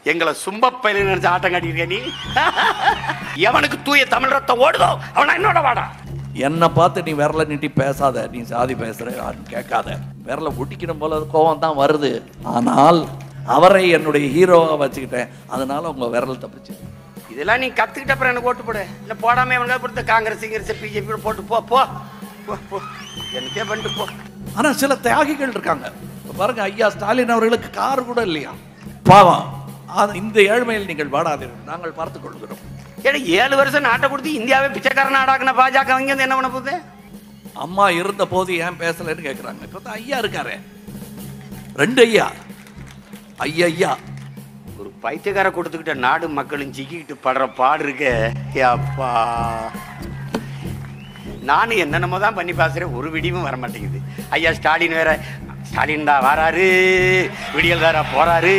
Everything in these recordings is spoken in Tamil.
எங்களை சும்பப்பயில நினைச்சு ஆட்டம் காட்டியிருக்க நீ எவனுக்கு தூய தமிழ் ரத்தம் ஓடுதோ அவனா என்னோட வாடா என்னை பார்த்து நீ விரல நீட்டி பேசாத நீ சாதி பேசுற யாருன்னு கேட்காத விரல ஒட்டிக்கணும் போல கோவம் தான் வருது ஆனால் அவரை என்னுடைய ஹீரோவா வச்சுக்கிட்டேன் அதனால உங்க விரல் தப்பிச்சு இதெல்லாம் நீ கத்துக்கிட்ட அப்புறம் எனக்கு ஓட்டு போடு இல்ல போடாம எவனுக்கா கொடுத்த காங்கிரஸ் கிங்கிரஸ் பிஜேபி போட்டு போ போ போ போ என்னத்தையே பண்ணிட்டு போ ஆனா சில தியாகிகள் இருக்காங்க இப்ப பாருங்க ஐயா ஸ்டாலின் அவர்களுக்கு கார் கூட இல்லையா பாவம் அது இந்த ஏழ்மையில் நீங்கள் வாடாதீர்கள் நாங்கள் பார்த்துக் கொள்கிறோம் ஏன்னா ஏழு வருஷம் நாட்டை கொடுத்து இந்தியாவே பிச்சைக்கார நாடாக்குன பாஜக அவங்க வந்து என்ன பண்ண போகுது அம்மா இருந்த போது ஏன் பேசலைன்னு கேட்குறாங்க இப்போ தான் ஐயா இருக்காரே ரெண்டு ஐயா ஐயா ஐயா ஒரு பைத்தியக்கார கொடுத்துக்கிட்ட நாடு மக்களும் சிக்கிக்கிட்டு படுற பாடு இருக்கே ஏ அப்பா நானும் என்னென்னமோ தான் பண்ணி பேசுறேன் ஒரு விடிவும் வர மாட்டேங்குது ஐயா ஸ்டாலின் வேற ஸ்டாலின் தான் வராரு விடியல் வேற போறாரு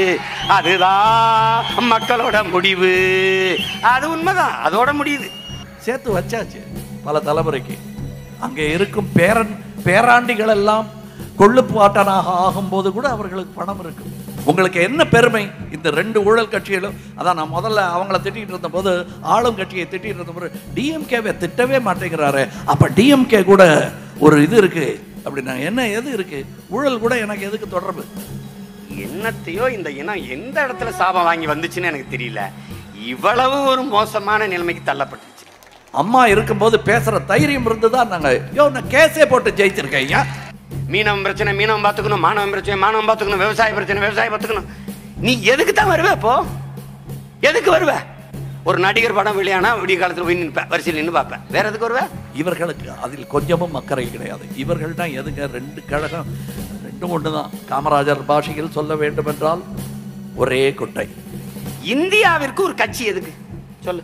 அதுதான் மக்களோட முடிவு அது உண்மைதான் அதோட முடியுது சேர்த்து வச்சாச்சு பல தலைமுறைக்கு அங்கே இருக்கும் பேரன் பேராண்டிகள் எல்லாம் கொள்ளுப்பாட்டனாக ஆகும்போது கூட அவர்களுக்கு பணம் இருக்கும் உங்களுக்கு என்ன பெருமை இந்த ரெண்டு ஊழல் கட்சிகளும் அதான் நான் முதல்ல அவங்கள திட்டிகிட்டு இருந்தபோது ஆளும் கட்சியை திட்டிகிட்டு இருந்தபோது டிஎம்கேவை திட்டவே மாட்டேங்கிறாரு அப்போ டிஎம்கே கூட ஒரு இது இருக்கு அப்படின்னா என்ன எது இருக்கு ஊழல் கூட எனக்கு எதுக்கு தொடர்பு என்னத்தையோ இந்த இனம் எந்த இடத்துல சாபம் வாங்கி வந்துச்சுன்னு எனக்கு தெரியல இவ்வளவு ஒரு மோசமான நிலைமைக்கு தள்ளப்பட்டுச்சு அம்மா இருக்கும்போது பேசுற தைரியம் இருந்துதான் நாங்க யோ நான் கேஸே போட்டு ஜெயிச்சிருக்கேன் ஐயா மீனவன் பிரச்சனை மீனவன் பார்த்துக்கணும் மாணவன் பிரச்சனை மாணவன் பார்த்துக்கணும் விவசாய பிரச்சனை விவசாயம் பார்த்துக்கணும் நீ எதுக்கு தான் வருவ இப்போ எதுக்கு வருவ ஒரு நடிகர் படம் வெளியானா விடிய காலத்தில் போய் நிற்பேன் வரிசையில் நின்று பார்ப்பேன் வேற எதுக்கு வருவ இவர்களுக்கு அதில் கொஞ்சமும் அக்கறை கிடையாது இவர்கள் தான் எதுங்க ரெண்டு கழகம் ரெண்டும் ஒன்று தான் காமராஜர் பாஷையில் சொல்ல வேண்டும் என்றால் ஒரே குட்டை இந்தியாவிற்கு ஒரு கட்சி எதுக்கு சொல்லு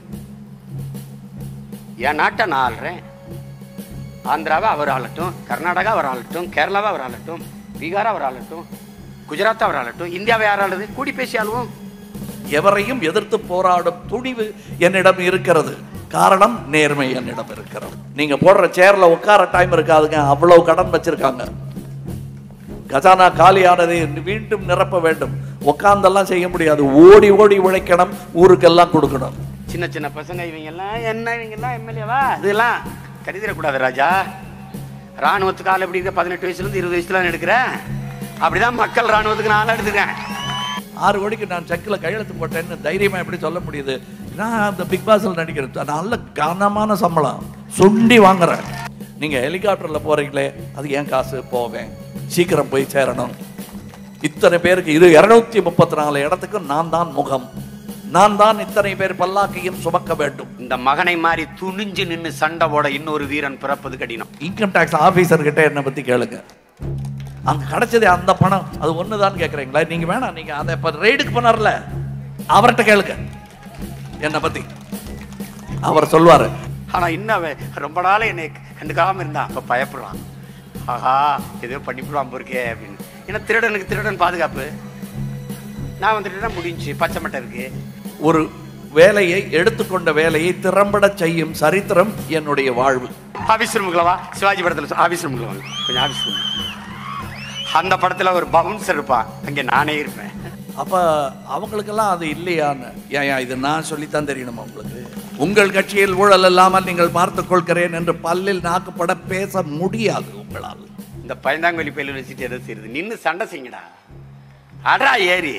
என் நாட்டை நான் ஆள்றேன் ஆந்திராவை அவர் ஆளட்டும் கர்நாடகா அவர் ஆளட்டும் கேரளாவை அவர் ஆளட்டும் பீகார் அவர் ஆளட்டும் குஜராத் அவர் ஆளட்டும் இந்தியாவை யார் ஆளுது கூடி பேசி ஆளுவோம் எவரையும் எதிர்த்து போராடும் துணிவு என்னிடம் இருக்கிறது காரணம் நேர்மை என்னிடம் இருக்கிறது நீங்க போடுற சேர்ல உட்கார டைம் இருக்காதுங்க அவ்வளவு கடன் வச்சிருக்காங்க கஜானா காலியானதை மீண்டும் நிரப்ப வேண்டும் உட்கார்ந்தெல்லாம் செய்ய முடியாது ஓடி ஓடி உழைக்கணும் ஊருக்கெல்லாம் கொடுக்கணும் சின்ன சின்ன பசங்க இவங்க எல்லாம் என்ன இவங்க எல்லாம் எம்எல்ஏவா இதெல்லாம் கருதிடக்கூடாது ராஜா ராணுவத்துக்கு ஆள் எப்படி இருக்க பதினெட்டு வயசுல இருந்து இருபது வயசுல எடுக்கிறேன் அப்படிதான் மக்கள் ராணுவத்துக்கு நான் ஆள் எடுத்துக்கிறேன் ஆறு கோடிக்கு நான் செக்கில் கையெழுத்து போட்டேன்னு தைரியமா எப்படி சொல்ல முடியுது நான் அந்த பிக் பாஸ்ல நடிக்கிறேன் நல்ல கனமான சம்பளம் சுண்டி வாங்குறேன் நீங்க ஹெலிகாப்டர்ல போறீங்களே அது ஏன் காசு போவேன் சீக்கிரம் போய் சேரணும் இத்தனை பேருக்கு இது இருநூத்தி முப்பத்தி நாலு இடத்துக்கு நான் தான் முகம் நான் தான் இத்தனை பேர் பல்லாக்கையும் சுமக்க வேண்டும் இந்த மகனை மாதிரி துணிஞ்சு நின்னு சண்டை போட இன்னொரு வீரன் பிறப்பது கடினம் இன்கம் டேக்ஸ் ஆபீசர் கிட்ட என்னை பத்தி கேளுங்க அங்க கிடைச்சது அந்த பணம் அது ஒண்ணுதான் கேக்குறீங்களா நீங்க வேணாம் நீங்க அதை இப்ப ரெய்டுக்கு போனார்ல அவர்கிட்ட கேளுங்க என்னை பத்தி அவர் சொல்வாரு ஆனா இன்னும் அவன் ரொம்ப நாள் என்னை கண்டுக்காம இருந்தான் அப்ப பயப்படுறான் ஆஹா ஏதோ பண்ணிவிடுவான் போருக்கே அப்படின்னு ஏன்னா திருடனுக்கு திருடன் பாதுகாப்பு நான் வந்துட்டு முடிஞ்சு பச்சை மட்டை இருக்கு ஒரு வேலையை எடுத்துக்கொண்ட வேலையை திறம்பட செய்யும் சரித்திரம் என்னுடைய வாழ்வு ஆபீஸ் ரூமுக்குள்ள வா சிவாஜி படத்துல ஆபீஸ் ரூமுக்குள்ள வாங்க கொஞ்சம் ஆபீஸ் ரூம் அந்த படத்துல ஒரு பவுன்சர் இருப்பான் அங்க நானே இருப்பேன் அப்ப அவங்களுக்கெல்லாம் அது இல்லையான்னு ஏன் ஏன் இது நான் சொல்லித்தான் தெரியணுமா உங்களுக்கு உங்கள் கட்சியில் ஊழல் இல்லாமல் நீங்கள் பார்த்துக் கொள்கிறேன் என்று பல்லில் நாக்குப்பட பேச முடியாது உங்களால் இந்த பயந்தாங்கொல்லி பயில வச்சுட்டு எதை செய்யுது நின்னு சண்டை செய்யுங்கடா அடா ஏறி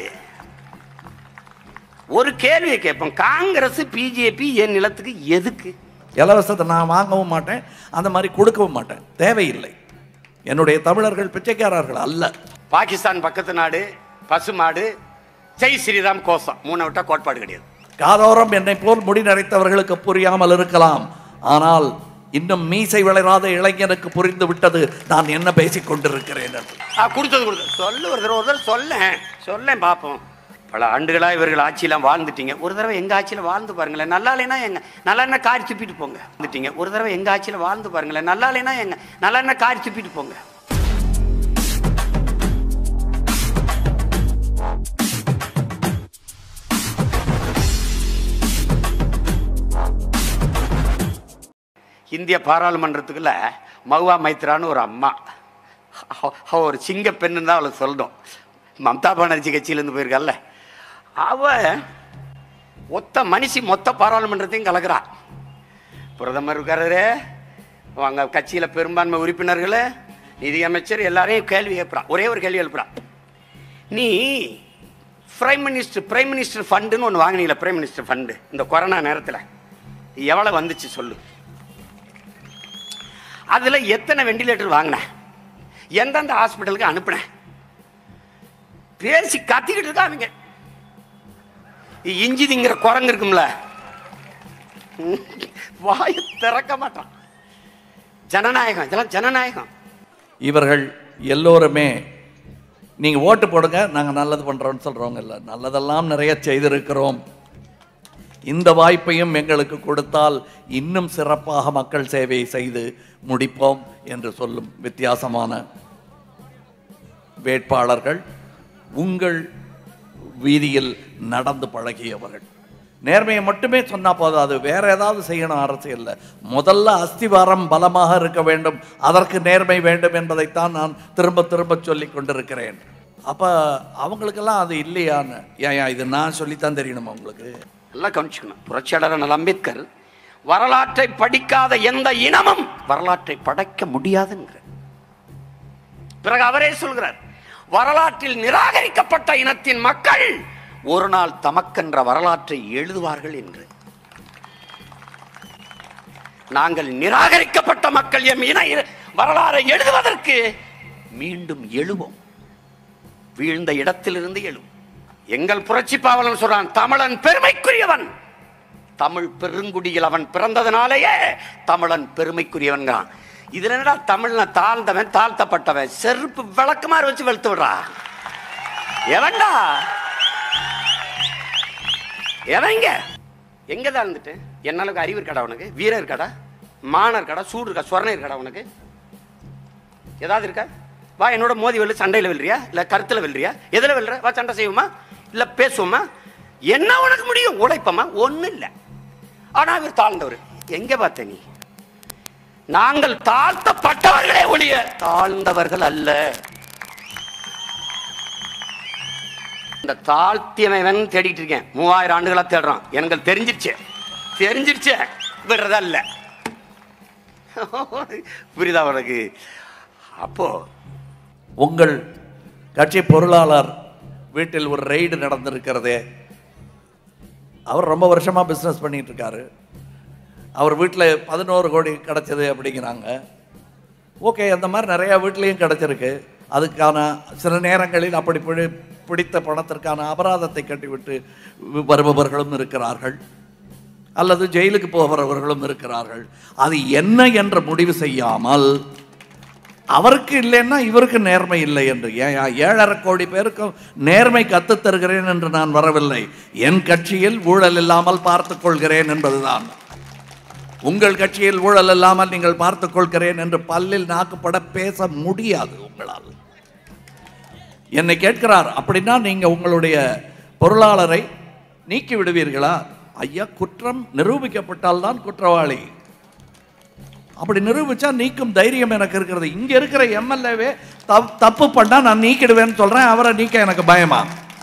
ஒரு கேள்வியை கேட்போம் காங்கிரஸ் பிஜேபி என் நிலத்துக்கு எதுக்கு இலவசத்தை நான் வாங்கவும் மாட்டேன் அந்த மாதிரி கொடுக்கவும் மாட்டேன் தேவையில்லை என்னுடைய தமிழர்கள் பிச்சைக்காரர்கள் அல்ல பாகிஸ்தான் பக்கத்து நாடு பசுமாடு ஜெய் ஸ்ரீராம் கோசம் மூணை விட்டா கோட்பாடு கிடையாது காதோரம் என்னை போல் முடி நரைத்தவர்களுக்கு புரியாமல் இருக்கலாம் ஆனால் இன்னும் மீசை வளராத இளைஞனுக்கு புரிந்து விட்டது நான் என்ன பேசிக் கொண்டிருக்கிறேன் என்று ஆ கொடுத்தது கொடுத்தது சொல்லு ஒரு தடவை ஒரு தடவை சொல்லேன் சொல்லேன் பார்ப்போம் பல ஆண்டுகளா இவர்கள் ஆட்சியெல்லாம் வாழ்ந்துட்டீங்க ஒரு தடவை எங்க ஆட்சியில வாழ்ந்து பாருங்களேன் நல்லா இல்லைன்னா எங்க நல்லா என்ன காரி துப்பிட்டு போங்க வந்துட்டீங்க ஒரு தடவை எங்க ஆட்சியில வாழ்ந்து பாருங்களேன் நல்லா இல்லைன்னா எங்க நல்லா என்ன காரி துப்பிட்டு போங்க இந்திய பாராளுமன்றத்துக்குள்ள மகுவா மைத்ரான்னு ஒரு அம்மா அவ- அவ ஒரு சிங்க பெண்ணுன்னு தான் அவளை சொல்லணும் மம்தா பானர்ஜி கட்சியிலேருந்து போயிருக்கால அவ ஒத்த மனுஷி மொத்த பாராளுமன்றத்தையும் கலக்குறா பிரதமர் இருக்காரு அவங்க கட்சியில் பெரும்பான்மை உறுப்பினர்கள் நிதியமைச்சர் எல்லாரையும் கேள்வி எழுப்புறான் ஒரே ஒரு கேள்வி எழுப்புறான் நீ பிரைம் மினிஸ்டர் பிரைம் மினிஸ்டர் ஃபண்டுன்னு ஒன்று வாங்கினீங்களா பிரைம் மினிஸ்டர் ஃபண்டு இந்த கொரோனா நேரத்தில் எவ்வளோ வந்துச்சு சொல்லு அதில் எத்தனை வெண்டிலேட்டர் வாங்கினேன் எந்தெந்த ஹாஸ்பிட்டலுக்கு அனுப்புனேன் பேசி கத்திக்கிட்டு இருக்கானுங்க இஞ்சி திங்கிற குரங்கு இருக்கும்ல வாயை திறக்க மாட்டான் ஜனநாயகம் இதெல்லாம் ஜனநாயகம் இவர்கள் எல்லோருமே நீங்க ஓட்டு போடுங்க நாங்க நல்லது பண்றோம்னு சொல்றவங்க இல்ல நல்லதெல்லாம் நிறைய செய்திருக்கிறோம் இந்த வாய்ப்பையும் எங்களுக்கு கொடுத்தால் இன்னும் சிறப்பாக மக்கள் சேவையை செய்து முடிப்போம் என்று சொல்லும் வித்தியாசமான வேட்பாளர்கள் உங்கள் வீதியில் நடந்து பழகியவர்கள் நேர்மையை மட்டுமே சொன்னா போதாது வேற ஏதாவது செய்யணும் அரசியல்ல முதல்ல அஸ்திவாரம் பலமாக இருக்க வேண்டும் அதற்கு நேர்மை வேண்டும் என்பதைத்தான் நான் திரும்ப திரும்ப சொல்லி கொண்டிருக்கிறேன் அப்ப அவங்களுக்கெல்லாம் அது இல்லையான்னு ஏன் ஏன் இது நான் சொல்லித்தான் தெரியணுமா உங்களுக்கு நல்லா கவனிச்சுக்கணும் புரட்சியாளர் அண்ணல் அம்பேத்கர் வரலாற்றை படிக்காத எந்த இனமும் வரலாற்றை படைக்க முடியாதுங்கிற பிறகு அவரே சொல்கிறார் வரலாற்றில் நிராகரிக்கப்பட்ட இனத்தின் மக்கள் ஒரு நாள் தமக்கென்ற வரலாற்றை எழுதுவார்கள் என்று நாங்கள் நிராகரிக்கப்பட்ட மக்கள் எம் இன வரலாறை எழுதுவதற்கு மீண்டும் எழுவோம் வீழ்ந்த இடத்திலிருந்து எழும் எங்கள் புரட்சி பாவலன் சொல்றான் தமிழன் பெருமைக்குரியவன் தமிழ் பெருங்குடியில் அவன் பிறந்ததுனாலேயே தமிழன் பெருமைக்குரியவன்கிறான் இதுல என்னடா தமிழ்ல தாழ்ந்தவன் தாழ்த்தப்பட்டவன் செருப்பு விளக்குமாறு வச்சு வெளுத்து விடுறா எவன்டா எவங்க எங்க தாழ்ந்துட்டு என்ன அளவுக்கு அறிவு இருக்காடா உனக்கு வீரர் இருக்காடா மானம் இருக்காடா சூடு இருக்கா சொரணை இருக்காடா உனக்கு ஏதாவது இருக்கா வா என்னோட மோதி வெல்லு சண்டையில் வெல்றியா இல்லை கருத்தில் வெல்றியா எதில் வெல்ற வா சண்டை செய்வோமா இல்லை பேசுவோமா என்ன உனக்கு முடியும் உழைப்பமா ஒன்றும் இல்லை ஆனால் இவர் தாழ்ந்தவர் எங்கே பார்த்த நீ நாங்கள் தாழ்த்தப்பட்டவர்களே ஒழிய தாழ்ந்தவர்கள் அல்ல இந்த தாழ்த்தியவன் தேடிட்டு இருக்கேன் மூவாயிரம் ஆண்டுகளா தேடுறான் எனக்கு தெரிஞ்சிருச்சு தெரிஞ்சிருச்சு விடுறதா இல்லை புரியுதா உனக்கு அப்போ உங்கள் கட்சி பொருளாளர் வீட்டில் ஒரு ரெய்டு நடந்திருக்கிறதே அவர் ரொம்ப வருஷமா பிஸ்னஸ் பண்ணிட்டு இருக்காரு அவர் வீட்டில் பதினோரு கோடி கிடைச்சது அப்படிங்கிறாங்க ஓகே அந்த மாதிரி நிறையா வீட்லேயும் கிடைச்சிருக்கு அதுக்கான சில நேரங்களில் அப்படி பிடி பிடித்த பணத்திற்கான அபராதத்தை கட்டிவிட்டு வருபவர்களும் இருக்கிறார்கள் அல்லது ஜெயிலுக்கு போகிறவர்களும் இருக்கிறார்கள் அது என்ன என்று முடிவு செய்யாமல் அவருக்கு இல்லைன்னா இவருக்கு நேர்மை இல்லை என்று ஏன் ஏழரை கோடி பேருக்கும் நேர்மை கற்றுத் தருகிறேன் என்று நான் வரவில்லை என் கட்சியில் ஊழல் இல்லாமல் பார்த்துக் கொள்கிறேன் என்பதுதான் உங்கள் கட்சியில் ஊழல் இல்லாமல் நீங்கள் பார்த்துக் கொள்கிறேன் என்று பல்லில் நாக்குப்பட பேச முடியாது உங்களால் என்னை கேட்கிறார் அப்படின்னா நீங்க உங்களுடைய பொருளாளரை நீக்கி விடுவீர்களா ஐயா குற்றம் நிரூபிக்கப்பட்டால் தான் குற்றவாளி அப்படி நிரூபிச்சா நீக்கும் தைரியம் எனக்கு இருக்கிறது இங்க இருக்கிற எம்எல்ஏவே தப்பு பண்ணா நான் நீக்கிடுவேன்னு சொல்றேன் அவரை நீக்க எனக்கு பயமா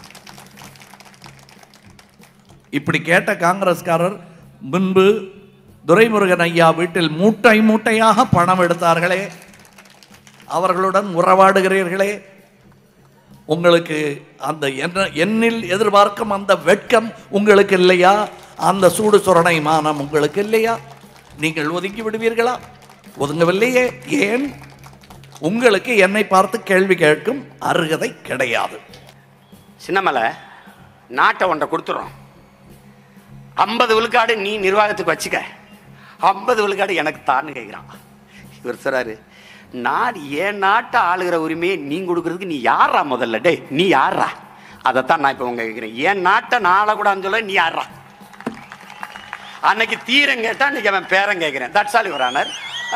இப்படி கேட்ட காங்கிரஸ்காரர் முன்பு துரைமுருகன் ஐயா வீட்டில் மூட்டை மூட்டையாக பணம் எடுத்தார்களே அவர்களுடன் உறவாடுகிறீர்களே உங்களுக்கு அந்த என்ன எண்ணில் எதிர்பார்க்கும் அந்த வெட்கம் உங்களுக்கு இல்லையா அந்த சூடு சுரணை மானம் உங்களுக்கு இல்லையா நீங்கள் ஒதுங்கி விடுவீர்களா ஒதுங்கவில்லையே ஏன் உங்களுக்கு என்னை பார்த்து கேள்வி கேட்கும் அருகதை கிடையாது சின்னமலை நாட்டை ஒன்றை கொடுத்துறோம் ஐம்பது விழுக்காடு நீ நிர்வாகத்துக்கு வச்சுக்க ஐம்பது விழுக்காடு எனக்கு தான்னு கேட்குறான் இவர் சொல்றாரு நான் என் நாட்டை ஆளுகிற உரிமையை நீ கொடுக்கறதுக்கு நீ யாரா முதல்ல டேய் நீ யாரா அதைத்தான் நான் இப்போ உங்க கேட்குறேன் என் நாட்டை நான் ஆளக்கூடாதுன்னு சொல்ல நீ யாரா அன்னைக்கு தீரம் கேட்டா இன்னைக்கு அவன் பேரன் கேட்கிறேன் தட்ஸ் ஆல் யுவர் ஆனர்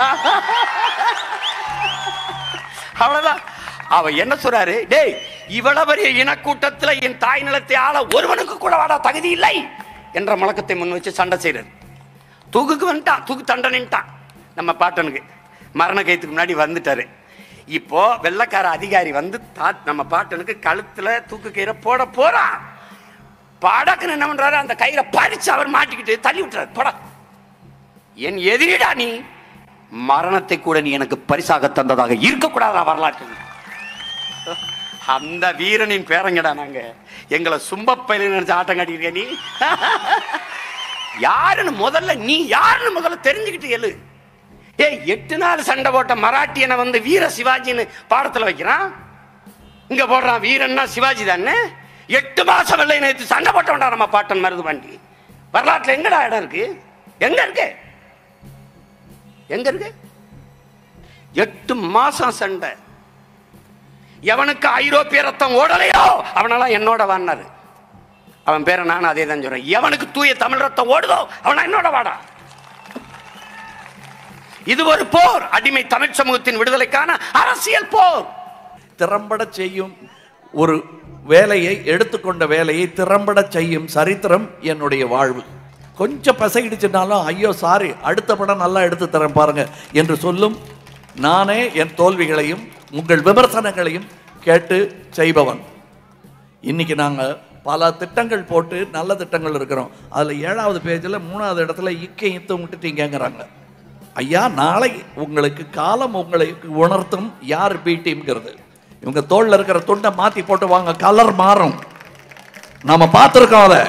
அவ்வளவுதான் அவ என்ன சொல்றாரு டேய் இவ்வளவு பெரிய இனக்கூட்டத்துல என் தாய் நிலத்தை ஆள ஒருவனுக்கு கூட வாடா தகுதி இல்லை என்ற முழக்கத்தை முன் வச்சு சண்டை செய்யறாரு தூக்குக்கு வந்துட்டான் தூக்கு தண்டனைன்ட்டான் நம்ம பாட்டனுக்கு மரண கைத்துக்கு முன்னாடி வந்துட்டாரு இப்போ வெள்ளக்கார அதிகாரி வந்து தா நம்ம பாட்டனுக்கு கழுத்துல தூக்கு கயிறை போட போறான் படக்குன்னு என்ன பண்றாரு அந்த கயிறை பறிச்சு அவர் மாட்டிக்கிட்டு தள்ளி விட்டுறாரு பட என் எதிரிடா நீ மரணத்தை கூட நீ எனக்கு பரிசாக தந்ததாக இருக்கக்கூடாதா வரலாற்று அந்த வீரனின் பேரங்கடா நாங்க எங்களை சும்பப்பயில நினைச்சு ஆட்டம் காட்டியிருக்க நீ யாருன்னு முதல்ல நீ யாருன்னு முதல்ல தெரிஞ்சுக்கிட்டு எழு ஏய் எட்டு நாள் சண்டை போட்ட மராட்டியனை வந்து வீர சிவாஜின்னு பாடத்துல வைக்கிறான் இங்க போடுறான் வீரன்னா சிவாஜி தானே எட்டு மாசம் வெள்ளை நேற்று சண்டை போட்டவன்டா நம்ம பாட்டன் மருது பாண்டி வரலாற்றுல எங்கடா இடம் இருக்கு எங்க இருக்கு எங்க இருக்கு எட்டு மாசம் சண்டை எவனுக்கு ஐரோப்பிய ரத்தம் ஓடலையோ அவனெல்லாம் என்னோட வான்னாரு அவன் பேரை நானும் அதே தான் சொல்றேன் எவனுக்கு தூய தமிழ் ரத்தம் ஓடுதோ அவனா என்னோட வாடா இது ஒரு போர் அடிமை தமிழ் சமூகத்தின் விடுதலைக்கான அரசியல் போர் திறம்பட செய்யும் ஒரு வேலையை எடுத்துக்கொண்ட வேலையை திறம்பட செய்யும் சரித்திரம் என்னுடைய வாழ்வு கொஞ்சம் பசகிடுச்சுனாலும் ஐயோ சாரி அடுத்த படம் நல்லா எடுத்து தரேன் பாருங்க என்று சொல்லும் நானே என் தோல்விகளையும் உங்கள் விமர்சனங்களையும் கேட்டு செய்பவன் இன்னைக்கு நாங்கள் பல திட்டங்கள் போட்டு நல்ல திட்டங்கள் இருக்கிறோம் அதில் ஏழாவது பேஜில் மூணாவது இடத்துல இக்கை இத்தம் விட்டுட்டீங்கங்கிறாங்க ஐயா நாளை உங்களுக்கு காலம் உங்களுக்கு உணர்த்தும் யார் பி டீம்ங்கிறது இவங்க தோளில் இருக்கிற துண்டை மாற்றி போட்டு வாங்க கலர் மாறும் நாம பார்த்துருக்கோம் அதை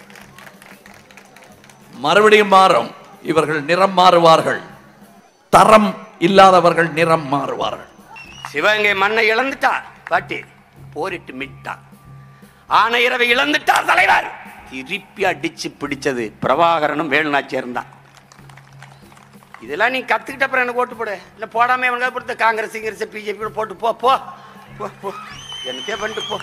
மறுபடியும் மாறும் இவர்கள் நிறம் மாறுவார்கள் தரம் இல்லாதவர்கள் நிறம் மாறுவார்கள் சிவகங்கை மண்ணை இழந்துட்டார் பாட்டி போரிட்டு மிட்டார் ஆன இரவை இழந்துட்டார் தலைவர் திருப்பி அடிச்சு பிடிச்சது பிரபாகரனும் வேலுநாச்சியரும் தான் இதெல்லாம் நீ கத்துக்கிட்ட அப்புறம் எனக்கு ஓட்டு போடு இல்ல போடாம இவனுக்கு பொறுத்த காங்கிரஸ் கிங்கிரஸ் பிஜேபி போட்டு போ போ போ போ என்னத்தையே பண்ணிட்டு போ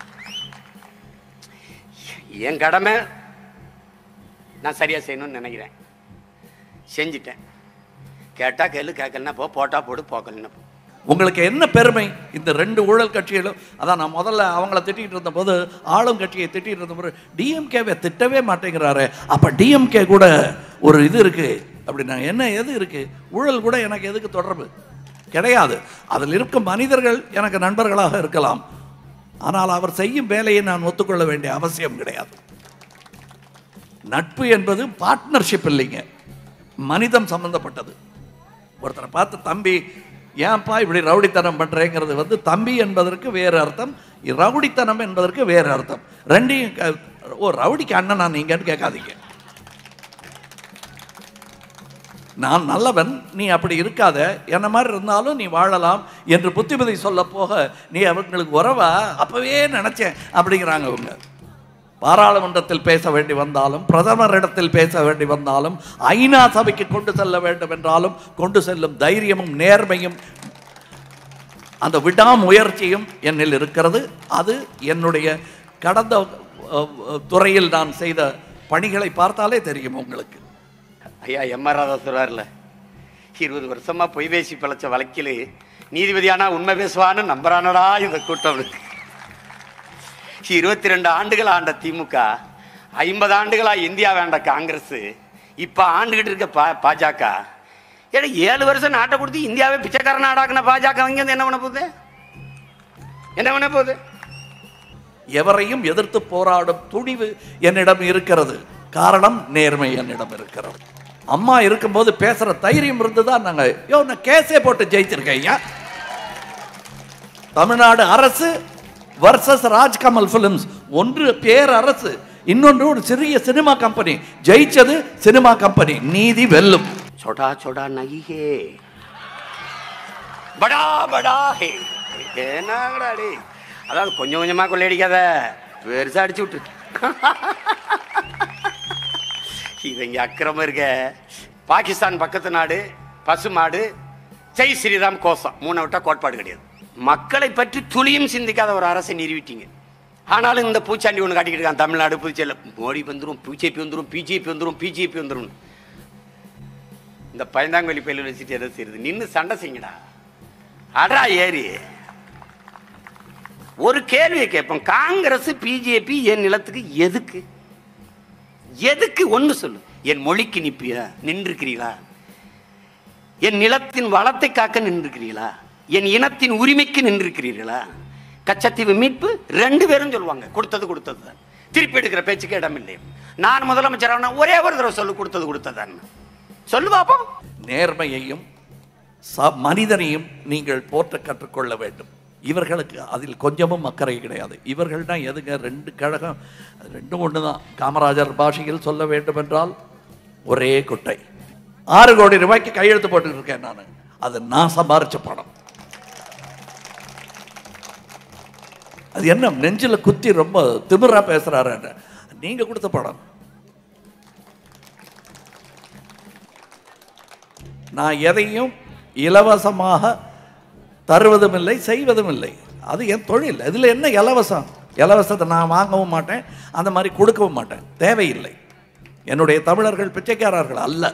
என் கடமை நான் சரியா செய்யணும்னு நினைக்கிறேன் செஞ்சிட்டேன் கேட்டா கேளு கேட்கலன்னா போ போட்டா போடு போக்கலன்னா போ உங்களுக்கு என்ன பெருமை இந்த ரெண்டு ஊழல் கட்சிகளும் அதான் நான் முதல்ல அவங்கள திட்டிகிட்டு இருந்தபோது ஆளும் கட்சியை திட்டிகிட்டு இருந்தபோது டிஎம்கேவை திட்டவே மாட்டேங்கிறாரு அப்போ டிஎம்கே கூட ஒரு இது இருக்கு அப்படின்னா என்ன எது இருக்கு ஊழல் கூட எனக்கு எதுக்கு தொடர்பு கிடையாது அதில் இருக்கும் மனிதர்கள் எனக்கு நண்பர்களாக இருக்கலாம் ஆனால் அவர் செய்யும் வேலையை நான் ஒத்துக்கொள்ள வேண்டிய அவசியம் கிடையாது நட்பு என்பது பார்ட்னர்ஷிப் இல்லைங்க மனிதம் சம்பந்தப்பட்டது ஒருத்தரை பார்த்து தம்பி ஏன்பா இப்படி ரவுடித்தனம் பண்றேங்கிறது வந்து தம்பி என்பதற்கு வேறு அர்த்தம் ரவுடித்தனம் என்பதற்கு வேறு அர்த்தம் ரெண்டையும் க- ஓ ரவுடிக்கு அண்ணனா நீங்கன்னு கேட்காதீங்க நான் நல்லவன் நீ அப்படி இருக்காத என்ன மாதிரி இருந்தாலும் நீ வாழலாம் என்று புத்திமதி சொல்ல போக நீ அவங்களுக்கு உறவா அப்பவே நினைச்சேன் அப்படிங்கிறாங்க அவங்க பாராளுமன்றத்தில் பேச வேண்டி வந்தாலும் பிரதமரிடத்தில் பேச வேண்டி வந்தாலும் ஐநா சபைக்கு கொண்டு செல்ல வேண்டும் என்றாலும் கொண்டு செல்லும் தைரியமும் நேர்மையும் அந்த விடாமுயற்சியும் என்னில் இருக்கிறது அது என்னுடைய கடந்த அஹ், அஹ், துறையில் நான் செய்த பணிகளை பார்த்தாலே தெரியும் உங்களுக்கு ஐயா எம்ஆர் ராதா சொல்றாருல இருபது வருஷமா பொய் பேசி பிழைச்ச வழக்கில் நீதிபதியானா உண்மை பேசுவான்னு நம்புறானடா இந்த கூட்டம் இருபத்தி ரெண்டு ஆண்டுகள் ஆண்ட திமுக ஐம்பது ஆண்டுகளா இந்தியா வேண்ட காங்கிரஸ் இப்ப ஆண்டுகிட்டு இருக்க பா பாஜக ஏன்னா ஏழு வருஷம் நாட்டை கொடுத்து இந்தியாவை பிச்சைக்கார நாடாக்குன பாஜக இங்க இருந்து என்ன பண்ண போகுது என்ன பண்ண போகுது எவரையும் எதிர்த்து போராடும் துணிவு என்னிடம் இருக்கிறது காரணம் நேர்மை என்னிடம் இருக்கிறது அம்மா இருக்கும்போது பேசுற தைரியம் இருந்துதான் நாங்க யோ நான் கேஸே போட்டு ஜெயிச்சிருக்கேன் ஐயா தமிழ்நாடு அரசு வர்சஸ் ராஜ்கமல் பிலிம்ஸ் ஒன்று பேர் அரசு இன்னொன்று ஒரு சிறிய சினிமா கம்பெனி ஜெயிச்சது சினிமா கம்பெனி நீதி வெல்லும் छोटा छोटा नहीं है படா படா ஹே என்னங்கடா டே அதாவது கொஞ்சம் கொஞ்சமா கொள்ளையடிக்காத பெருசா அடிச்சு விட்டு இவங்க அக்கிரமம் இருக்க பாகிஸ்தான் பக்கத்து நாடு பசுமாடு ஜெய் ஸ்ரீராம் கோசம் மூணை விட்டா கோட்பாடு கிடையாது மக்களை பற்றி துளியும் சிந்திக்காத ஒரு அரசை நிறுவிட்டீங்க ஆனாலும் இந்த பூச்சாண்டி ஒன்று காட்டிக்கிட்டு இருக்கான் தமிழ்நாடு புதுச்சேரியில் மோடி வந்துரும் பிஜேபி வந்துரும் பிஜேபி வந்துரும் பிஜேபி வந்துரும் இந்த பயந்தாங்கொல்லி பயில வச்சுட்டு எதை செய்யுது நின்று சண்டை செய்யுங்கடா அடா ஏறி ஒரு கேள்வியை கேட்போம் காங்கிரஸ் பிஜேபி என் நிலத்துக்கு எதுக்கு எதுக்கு ஒன்று சொல்லு என் மொழிக்கு நிப்பிய நின்றுக்கிறீங்களா என் நிலத்தின் வளத்தை காக்க நின்றுக்கிறீங்களா என் இனத்தின் உரிமைக்கு நின்றுக்கிறீர்களா கச்சத்தீவு மீட்பு ரெண்டு பேரும் சொல்லுவாங்க கொடுத்தது கொடுத்தது தான் திருப்பி எடுக்கிற பேச்சுக்கு இடம் இல்லை நான் முதலமைச்சரான ஒரே ஒரு தடவை சொல்லு கொடுத்தது கொடுத்ததான் சொல்லு பாப்போம் நேர்மையையும் ச- மனிதனையும் நீங்கள் போற்ற கற்றுக்கொள்ள வேண்டும் இவர்களுக்கு அதில் கொஞ்சமும் அக்கறை கிடையாது இவர்கள் தான் எதுங்க ரெண்டு கழகம் அது ரெண்டும் ஒன்று தான் காமராஜர் பாஷையில் சொல்ல வேண்டும் என்றால் ஒரே குட்டை ஆறு கோடி ரூபாய்க்கு கையெழுத்து போட்டுட்டு இருக்கேன் நான் அது நான் சம்பாரிச்ச பணம் அது என்ன நெஞ்சில குத்தி ரொம்ப திமிரா பேசுறாரு நீங்க கொடுத்த படம் நான் எதையும் இலவசமாக தருவதும் இல்லை செய்வதும் இல்லை அது என் தொழில் இதில் என்ன இலவசம் இலவசத்தை நான் வாங்கவும் மாட்டேன் அந்த மாதிரி கொடுக்கவும் மாட்டேன் தேவையில்லை என்னுடைய தமிழர்கள் பிச்சைக்காரர்கள் அல்ல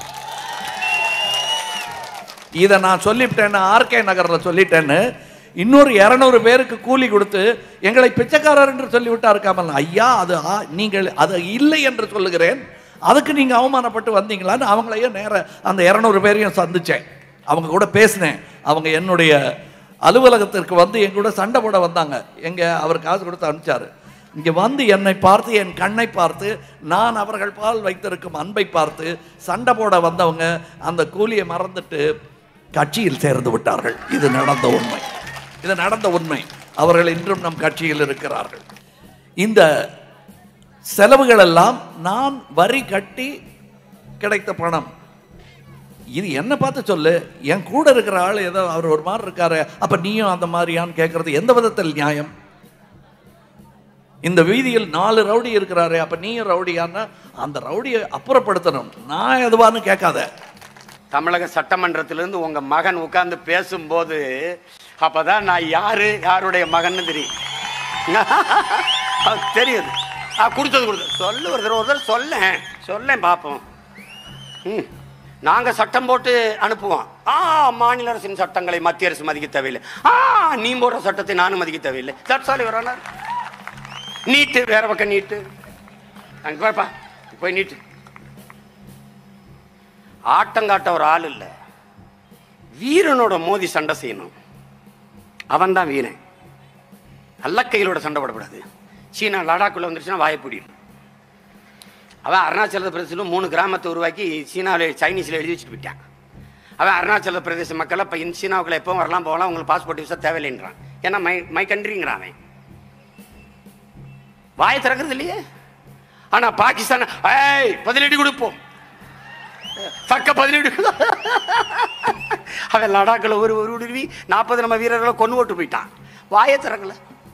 இதை நான் சொல்லிவிட்டேன்னு ஆர்கே நகரில் சொல்லிட்டேன்னு இன்னொரு இரநூறு பேருக்கு கூலி கொடுத்து எங்களை பிச்சைக்காரர் என்று சொல்லிவிட்டார் கமல் ஐயா அது ஆ- நீங்கள் அது இல்லை என்று சொல்லுகிறேன் அதுக்கு நீங்க அவமானப்பட்டு வந்தீங்களான்னு அவங்களையும் நேர அந்த இரநூறு பேரையும் சந்திச்சேன் அவங்க கூட பேசினேன் அவங்க என்னுடைய அலுவலகத்திற்கு வந்து என் கூட சண்டை போட வந்தாங்க எங்க அவர் காசு கொடுத்து அனுப்பிச்சாரு இங்க வந்து என்னை பார்த்து என் கண்ணை பார்த்து நான் அவர்கள் பால் வைத்திருக்கும் அன்பை பார்த்து சண்டை போட வந்தவங்க அந்த கூலியை மறந்துட்டு கட்சியில் சேர்ந்து விட்டார்கள் இது நடந்த உண்மை இது நடந்த உண்மை அவர்கள் இன்றும் நம் கட்சியில் இருக்கிறார்கள் இந்த செலவுகள் எல்லாம் நான் வரி கட்டி கிடைத்த பணம் இது என்ன பார்த்து சொல்லு என் கூட இருக்கிற ஆள் ஏதோ அவர் ஒரு மாதிரி இருக்காரு அப்ப நீயும் அந்த மாதிரியான்னு கேட்கறது எந்த விதத்தில் நியாயம் இந்த வீதியில் நாலு ரவுடி இருக்கிறாரு அப்ப நீயும் ரவுடியான்னா அந்த ரவுடியை அப்புறப்படுத்தணும் நான் எதுவான்னு கேட்காத தமிழக சட்டமன்றத்திலிருந்து உங்க மகன் உட்கார்ந்து பேசும்போது அப்பதான் நான் யாரு யாருடைய மகன்னு தெரியும் அது தெரியுது ஆ கொடுத்தது கொடுத்தது சொல்லு ஒரு தடவை ஒரு தடவை சொல்லேன் சொல்லேன் பார்ப்போம் ம் நாங்கள் சட்டம் போட்டு அனுப்புவோம் ஆ மாநில அரசின் சட்டங்களை மத்திய அரசு மதிக்க தேவையில்லை ஆ நீ போடுற சட்டத்தை நானும் மதிக்க தேவையில்லை தட்ஸ் ஆல் யுவர் ஆனர் நீட்டு வேற பக்கம் நீட்டு அங்கே போய்ப்பா போய் நீட்டு ஆட்டங்காட்ட ஒரு ஆள் இல்லை வீரனோட மோதி சண்டை செய்யணும் அவன் தான் வீரன் அல்லக்கையிலோட சண்டை போடக்கூடாது சீனா லடாக்குள்ள வந்துருச்சுன்னா வாயப்பிடிடும் அவன் அருணாச்சல பிரதேசத்தில் மூணு கிராமத்தை உருவாக்கி சீனாவில் சைனீஸில் எழுதி வச்சுட்டு போயிட்டான் அவன் அருணாச்சல பிரதேச மக்களை இப்போ இந்த சீனாவுக்குள்ள எப்பவும் வரலாம் போகலாம் உங்களுக்கு பாஸ்போர்ட் விசா தேவையில்லைன்றான் ஏன்னா மை மை கண்ட்ரிங்கிறான் அவன் வாயை திறக்கிறது இல்லையே ஆனால் பாகிஸ்தான் ஏய் பதிலடி கொடுப்போம் தக்க பதிலடி அவன் லடாக்கில் ஒரு ஒரு உருவி நாற்பது நம்ம வீரர்களை கொண்டு ஓட்டு போயிட்டான் வாயை திறக்கல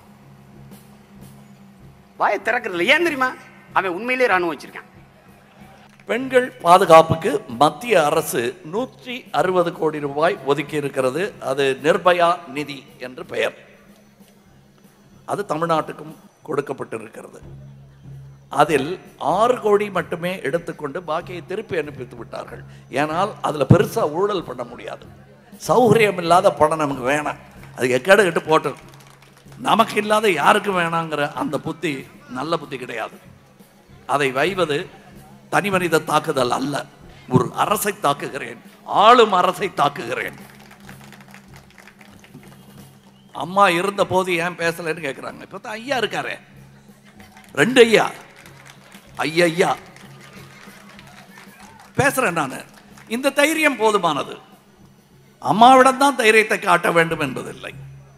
வாயை திறக்கிறது ஏன் தெரியுமா அவன் உண்மையிலே ராணுவம் வச்சிருக்கான் பெண்கள் பாதுகாப்புக்கு மத்திய அரசு நூற்றி அறுபது கோடி ரூபாய் ஒதுக்கி இருக்கிறது அது நிர்பயா நிதி என்று பெயர் அது தமிழ்நாட்டுக்கும் கொடுக்கப்பட்டிருக்கிறது அதில் ஆறு கோடி மட்டுமே எடுத்துக்கொண்டு பாக்கியை திருப்பி அனுப்பித்து விட்டார்கள் ஏனால் அதில் பெருசாக ஊழல் பண்ண முடியாது சௌகரியம் இல்லாத பணம் நமக்கு வேணாம் அது எக்கேடு கட்டு போட்டு நமக்கு இல்லாத யாருக்கு வேணாங்கிற அந்த புத்தி நல்ல புத்தி கிடையாது அதை வைவது தனி மனித தாக்குதல் அல்ல ஒரு அரசை தாக்குகிறேன் ஆளும் அரசை தாக்குகிறேன் அம்மா இருந்த போது ஏன் பேசலைன்னு கேட்குறாங்க இப்போ தான் ஐயா இருக்காரே ரெண்டு ஐயா ஐயா ஐயா பேசுறேன் நான் இந்த தைரியம் போதுமானது அம்மாவிடம் தான் தைரியத்தை காட்ட வேண்டும் என்பதில்லை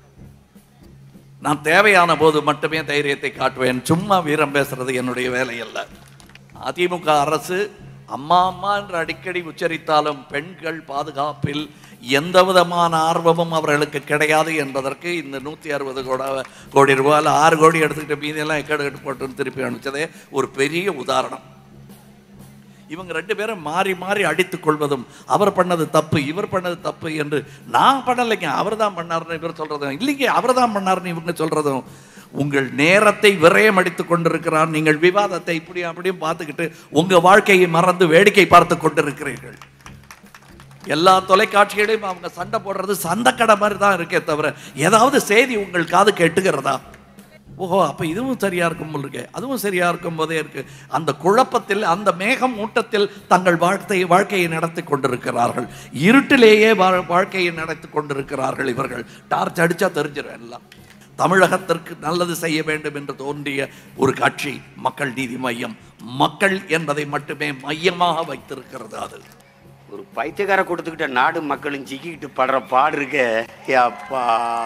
நான் தேவையான போது மட்டுமே தைரியத்தை காட்டுவேன் சும்மா வீரம் பேசுறது என்னுடைய வேலை அல்ல அதிமுக அரசு அம்மா அம்மா என்று அடிக்கடி உச்சரித்தாலும் பெண்கள் பாதுகாப்பில் எந்த விதமான ஆர்வமும் அவர்களுக்கு கிடையாது என்பதற்கு இந்த நூற்றி அறுபது கோட கோடி ரூபாயில் ஆறு கோடி எடுத்துக்கிட்டு மீதியெல்லாம் எக்கடு கட்டு போட்டு திருப்பி அனுப்பிச்சதே ஒரு பெரிய உதாரணம் இவங்க ரெண்டு பேரும் மாறி மாறி அடித்துக் கொள்வதும் அவர் பண்ணது தப்பு இவர் பண்ணது தப்பு என்று நான் பண்ணலைங்க அவர் தான் பண்ணாருன்னு இவர் சொல்றதும் இல்லைங்க அவர் தான் பண்ணாருன்னு இவங்க சொல்றதும் உங்கள் நேரத்தை விரயம் அடித்துக் கொண்டிருக்கிறார் நீங்கள் விவாதத்தை இப்படியும் அப்படியும் பார்த்துக்கிட்டு உங்க வாழ்க்கையை மறந்து வேடிக்கை பார்த்து கொண்டிருக்கிறீர்கள் எல்லா தொலைக்காட்சிகளையும் அவங்க சண்டை போடுறது சண்டைக்கடை மாதிரி தான் இருக்கே தவிர ஏதாவது செய்தி உங்கள் காது கேட்டுகிறதா ஓஹோ அப்ப இதுவும் சரியா இருக்கும் போல இருக்கு அதுவும் சரியா இருக்கும் போதே இருக்கு அந்த குழப்பத்தில் அந்த மேகம் மூட்டத்தில் தங்கள் வாழ்க்கை வாழ்க்கையை நடத்தி கொண்டிருக்கிறார்கள் இருட்டிலேயே வா- வாழ்க்கையை நடத்தி கொண்டிருக்கிறார்கள் இவர்கள் டார்ச் அடிச்சா தெரிஞ்சிடும் எல்லாம் தமிழகத்திற்கு நல்லது செய்ய வேண்டும் என்று தோன்றிய ஒரு கட்சி மக்கள் நீதி மையம் மக்கள் என்பதை மட்டுமே மையமாக வைத்திருக்கிறது அது ஒரு பைத்தியக்கார கொடுத்துக்கிட்ட நாடு மக்களும் சிக்கிக்கிட்டு படுற பாடு இருக்க அப்பா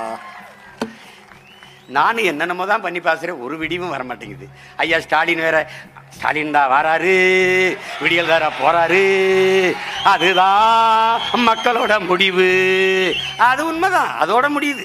நானும் என்னென்னமோ தான் பண்ணி பேசுகிறேன் ஒரு விடிவும் வர மாட்டேங்குது ஐயா ஸ்டாலின் வேற ஸ்டாலின் தான் வராரு விடியல் வேற போறாரு அதுதான் மக்களோட முடிவு அது உண்மைதான் அதோட முடியுது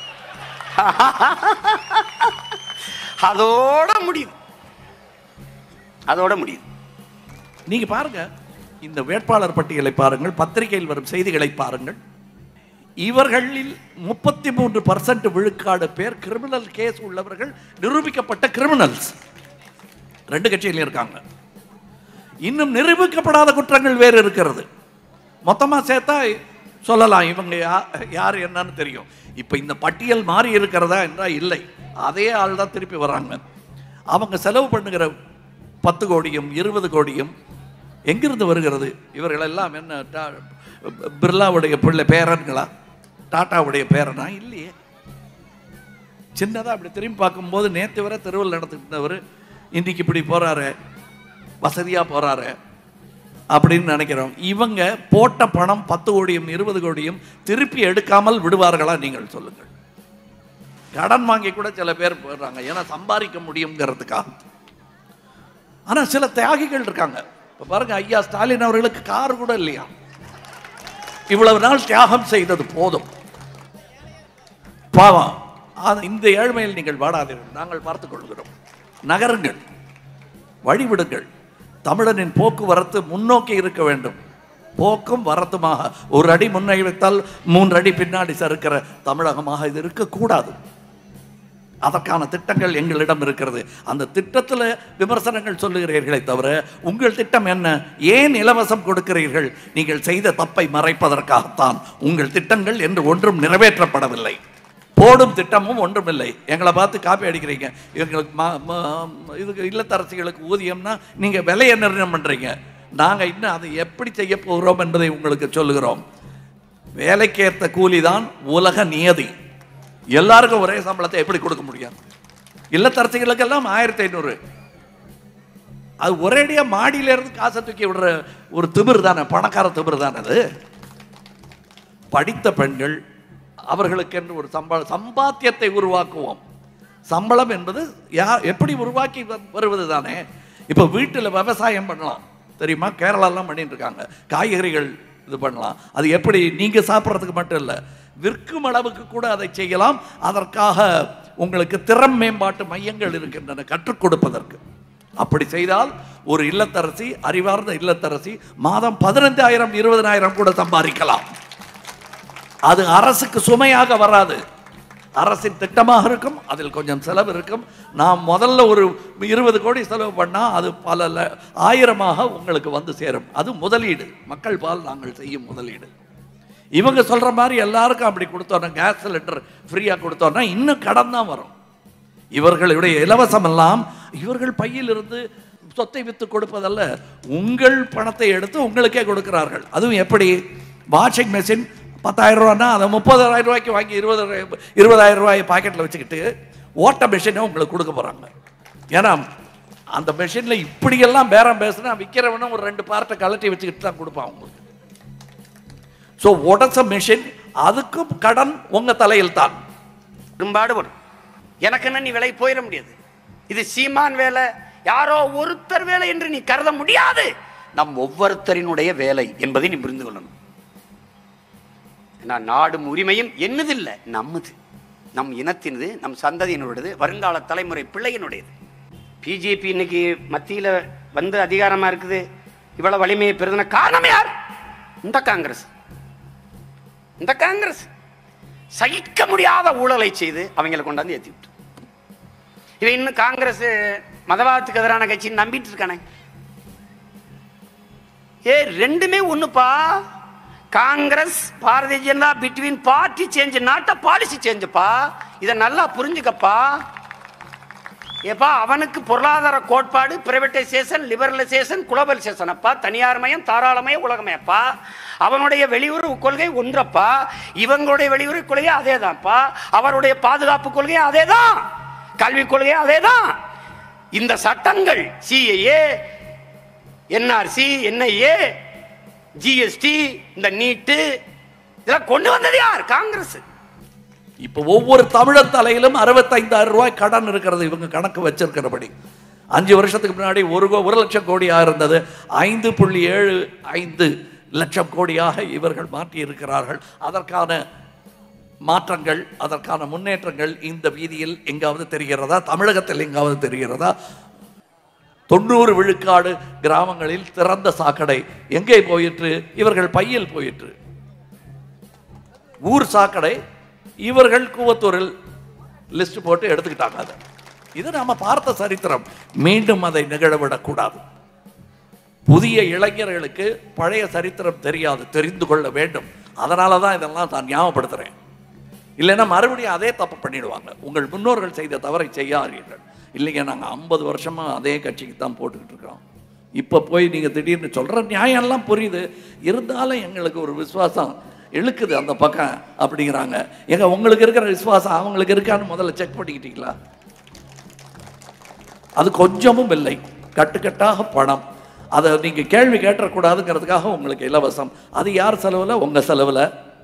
அதோட முடியுது அதோட முடியுது நீங்க பாருங்க இந்த வேட்பாளர் பட்டியலை பாருங்கள் பத்திரிகையில் வரும் செய்திகளை பாருங்கள் இவர்களில் முப்பத்தி மூன்று பர்சன்ட் விழுக்காடு பேர் கிரிமினல் கேஸ் உள்ளவர்கள் நிரூபிக்கப்பட்ட கிரிமினல்ஸ் ரெண்டு கட்சியிலும் இருக்காங்க இன்னும் நிரூபிக்கப்படாத குற்றங்கள் வேறு இருக்கிறது மொத்தமா சேர்த்தா சொல்லலாம் இவங்க யா- யார் என்னன்னு தெரியும் இப்ப இந்த பட்டியல் மாறி இருக்கிறதா என்றால் இல்லை அதே ஆள் தான் திருப்பி வராங்க அவங்க செலவு பண்ணுகிற பத்து கோடியும் இருபது கோடியும் எங்கிருந்து வருகிறது இவர்கள் எல்லாம் என்ன டா- பிர்லாவுடைய பிள்ளை பேரன்களா டாட்டாவுடைய பேரனா இல்லையே சின்னதாக அப்படி திரும்பி பார்க்கும்போது நேற்று வரை தெருவில் நடந்துட்டு இருந்தவர் இன்னைக்கு இப்படி போறாரு வசதியாக போறாரு அப்படின்னு நினைக்கிறோம் இவங்க போட்ட பணம் பத்து கோடியும் இருபது கோடியும் திருப்பி எடுக்காமல் விடுவார்களா நீங்கள் சொல்லுங்கள் கடன் வாங்கி கூட சில பேர் போடுறாங்க ஏன்னா சம்பாதிக்க முடியுங்கிறதுக்காக ஆனா சில தியாகிகள் இருக்காங்க இப்ப பாருங்க ஐயா ஸ்டாலின் அவர்களுக்கு கார் கூட இல்லையா இவ்வளவு நாள் தியாகம் செய்தது போதும் பாவம் அது இந்த ஏழ்மையில் நீங்கள் வாடாதீர்கள் நாங்கள் பார்த்துக் கொள்கிறோம் நகருங்கள் வழிவிடுங்கள் தமிழனின் போக்குவரத்து முன்னோக்கி இருக்க வேண்டும் போக்கும் வரத்துமாக ஒரு அடி முன்னே வைத்தால் மூன்று அடி பின்னாடி சறுக்கிற தமிழகமாக இது இருக்கக்கூடாது அதற்கான திட்டங்கள் எங்களிடம் இருக்கிறது அந்த திட்டத்தில் விமர்சனங்கள் சொல்லுகிறீர்களே தவிர உங்கள் திட்டம் என்ன ஏன் இலவசம் கொடுக்கிறீர்கள் நீங்கள் செய்த தப்பை மறைப்பதற்காகத்தான் உங்கள் திட்டங்கள் என்று ஒன்றும் நிறைவேற்றப்படவில்லை போடும் திட்டமும் ஒன்றுமில்லை எங்களை பார்த்து காப்பி அடிக்கிறீங்க எங்களுக்கு ம- ம- இதுக்கு இல்லத்தரசிகளுக்கு ஊதியம்னா நீங்கள் விலையை நிர்ணயம் பண்ணுறீங்க நாங்கள் இன்னும் அதை எப்படி செய்ய போகிறோம் என்பதை உங்களுக்கு சொல்லுகிறோம் வேலைக்கேற்ற கூலி தான் உலக நியதி எல்லாருக்கும் ஒரே சம்பளத்தை எப்படி கொடுக்க முடியும் இல்லத்தரசிகளுக்கெல்லாம் ஆயிரத்தி ஐநூறு அது ஒரேடியா மாடியில இருந்து காசை தூக்கி விடுற ஒரு திமிர் தானே பணக்கார திமிர் தானே அது படித்த பெண்கள் அவர்களுக்கென்று ஒரு சம்பள சம்பாத்தியத்தை உருவாக்குவோம் சம்பளம் என்பது யா எப்படி உருவாக்கி வ- வருவது தானே இப்போ வீட்டில் விவசாயம் பண்ணலாம் தெரியுமா கேரளாலாம் பண்ணிட்டு இருக்காங்க காய்கறிகள் இது பண்ணலாம் அது எப்படி நீங்கள் சாப்பிட்றதுக்கு மட்டும் இல்லை விற்கும் அளவுக்கு கூட அதை செய்யலாம் அதற்காக உங்களுக்கு திறம் மேம்பாட்டு மையங்கள் இருக்கின்றன கற்றுக் கொடுப்பதற்கு அப்படி செய்தால் ஒரு இல்லத்தரசி அறிவார்ந்த இல்லத்தரசி மாதம் பதினஞ்சாயிரம் இருபதனாயிரம் கூட சம்பாதிக்கலாம் அது அரசுக்கு சுமையாக வராது அரசின் திட்டமாக இருக்கும் அதில் கொஞ்சம் செலவு இருக்கும் நாம் முதல்ல ஒரு இருபது கோடி செலவு பண்ணால் அது பல ல- ஆயிரமாக உங்களுக்கு வந்து சேரும் அது முதலீடு மக்கள் பால் நாங்கள் செய்யும் முதலீடு இவங்க சொல்ற மாதிரி எல்லாருக்கும் அப்படி கொடுத்தோன்னா கேஸ் சிலிண்டர் ஃப்ரீயாக கொடுத்தோன்னா இன்னும் கடன் தான் வரும் இவர்களுடைய இலவசம் எல்லாம் இவர்கள் பையிலிருந்து சொத்தை வித்து கொடுப்பதல்ல உங்கள் பணத்தை எடுத்து உங்களுக்கே கொடுக்கிறார்கள் அதுவும் எப்படி வாஷிங் மெஷின் பத்தாயிரம் ரூபான்னா அதை முப்பதாயிரம் ரூபாய்க்கு வாங்கி இருபது இருபதாயிரம் ரூபாய் பாக்கெட்டில் வச்சுக்கிட்டு ஓட்ட மிஷினை உங்களுக்கு கொடுக்க போகிறாங்க ஏன்னா அந்த மெஷினில் இப்படியெல்லாம் பேரம் பேசுனா விற்கிறவனும் ஒரு ரெண்டு பார்ட்டை கலட்டி வச்சுக்கிட்டு தான் கொடுப்பான் உங்களுக்கு ஸோ உடச்ச மிஷின் அதுக்கும் கடன் உங்க தலையில் தான் பெரும்பாடுபடும் எனக்கு என்ன நீ விலை போயிட முடியாது இது சீமான் வேலை யாரோ ஒருத்தர் வேலை என்று நீ கருத முடியாது நம் ஒவ்வொருத்தரினுடைய வேலை என்பதை நீ புரிந்து கொள்ளணும் நான் நாடும் உரிமையும் என்னதில்லை நம்மது நம் இனத்தினது நம் சந்ததியினுடையது வருங்கால தலைமுறை பிள்ளையினுடையது பிஜேபி இன்னைக்கு மத்தியில் வந்து அதிகாரமா இருக்குது இவ்வளவு வலிமையை பெறுதுன காரணம் யார் இந்த காங்கிரஸ் இந்த காங்கிரஸ் சகிக்க முடியாத ஊழலை செய்து அவங்களை கொண்டாந்து ஏற்றி விட்டு இவன் இன்னும் காங்கிரஸ் மதவாதத்துக்கு எதிரான கட்சின்னு நம்பிட்டு இருக்கானே ஏ ரெண்டுமே ஒண்ணுப்பா Congress Bharatiya Janata between party change நாட்ட பாலிசி சேஞ்சுப்பா இதை நல்லா புரிஞ்சுக்கப்பா ஏப்பா அவனுக்கு பொருளாதார கோட்பாடு பிரைவேட்டைசேஷன் லிபரலைசேஷன் குளோபலைசேஷன் அப்பா தனியார்மயம் தாராளமயம் உலகமயப்பா அவனுடைய வெளியுறவு கொள்கை ஒன்றப்பா இவங்களுடைய வெளியுறவு கொள்கை அதேதான்ப்பா அவருடைய பாதுகாப்பு கொள்கை அதேதான் கல்விக் கொள்கை அதேதான் இந்த சட்டங்கள் சிஏஏ என்ஆர்சி என்ஐஏ ஜிஎஸ்டி இந்த நீட்டு இதெல்லாம் கொண்டு வந்தது யார் காங்கிரஸ் இப்போ ஒவ்வொரு தமிழர் தலையிலும் அறுபத்தைந்தாயிரம் ரூபாய் கடன் இருக்கிறது இவங்க கணக்கு வச்சிருக்கிறபடி அஞ்சு வருஷத்துக்கு முன்னாடி ஒரு கோ- ஒரு லட்சம் கோடியாக இருந்தது ஐந்து புள்ளி ஏழு ஐந்து லட்சம் கோடியாக இவர்கள் மாற்றி இருக்கிறார்கள் அதற்கான மாற்றங்கள் அதற்கான முன்னேற்றங்கள் இந்த வீதியில் எங்காவது தெரிகிறதா தமிழகத்தில் எங்காவது தெரிகிறதா தொண்ணூறு விழுக்காடு கிராமங்களில் திறந்த சாக்கடை எங்கே போயிற்று இவர்கள் பையில் போயிற்று ஊர் சாக்கடை இவர்கள் கூவத்தூரில் லிஸ்ட் போட்டு எடுத்துக்கிட்டாங்க அதை இது நாம பார்த்த சரித்திரம் மீண்டும் அதை நிகழவிடக்கூடாது புதிய இளைஞர்களுக்கு பழைய சரித்திரம் தெரியாது தெரிந்து கொள்ள வேண்டும் அதனால தான் இதெல்லாம் நான் ஞாபகப்படுத்துறேன் இல்லைன்னா மறுபடியும் அதே தப்பு பண்ணிடுவாங்க உங்கள் முன்னோர்கள் செய்த தவறை செய்யாதீர்கள் இல்லைங்க நாங்கள் ஐம்பது வருஷமா அதே கட்சிக்கு தான் போட்டுக்கிட்டு இருக்கிறோம் இப்போ போய் நீங்கள் திடீர்னு சொல்கிற நியாயம் எல்லாம் புரியுது இருந்தாலும் எங்களுக்கு ஒரு விசுவாசம் இழுக்குது அந்த பக்கம் அப்படிங்கிறாங்க ஏங்க உங்களுக்கு இருக்கிற விசுவாசம் அவங்களுக்கு இருக்கான்னு முதல்ல செக் பண்ணிக்கிட்டீங்களா அது கொஞ்சமும் இல்லை கட்டுக்கட்டாக பணம் அதை நீங்கள் கேள்வி கேட்டக்கூடாதுங்கிறதுக்காக உங்களுக்கு இலவசம் அது யார் செலவில் உங்கள் செலவில்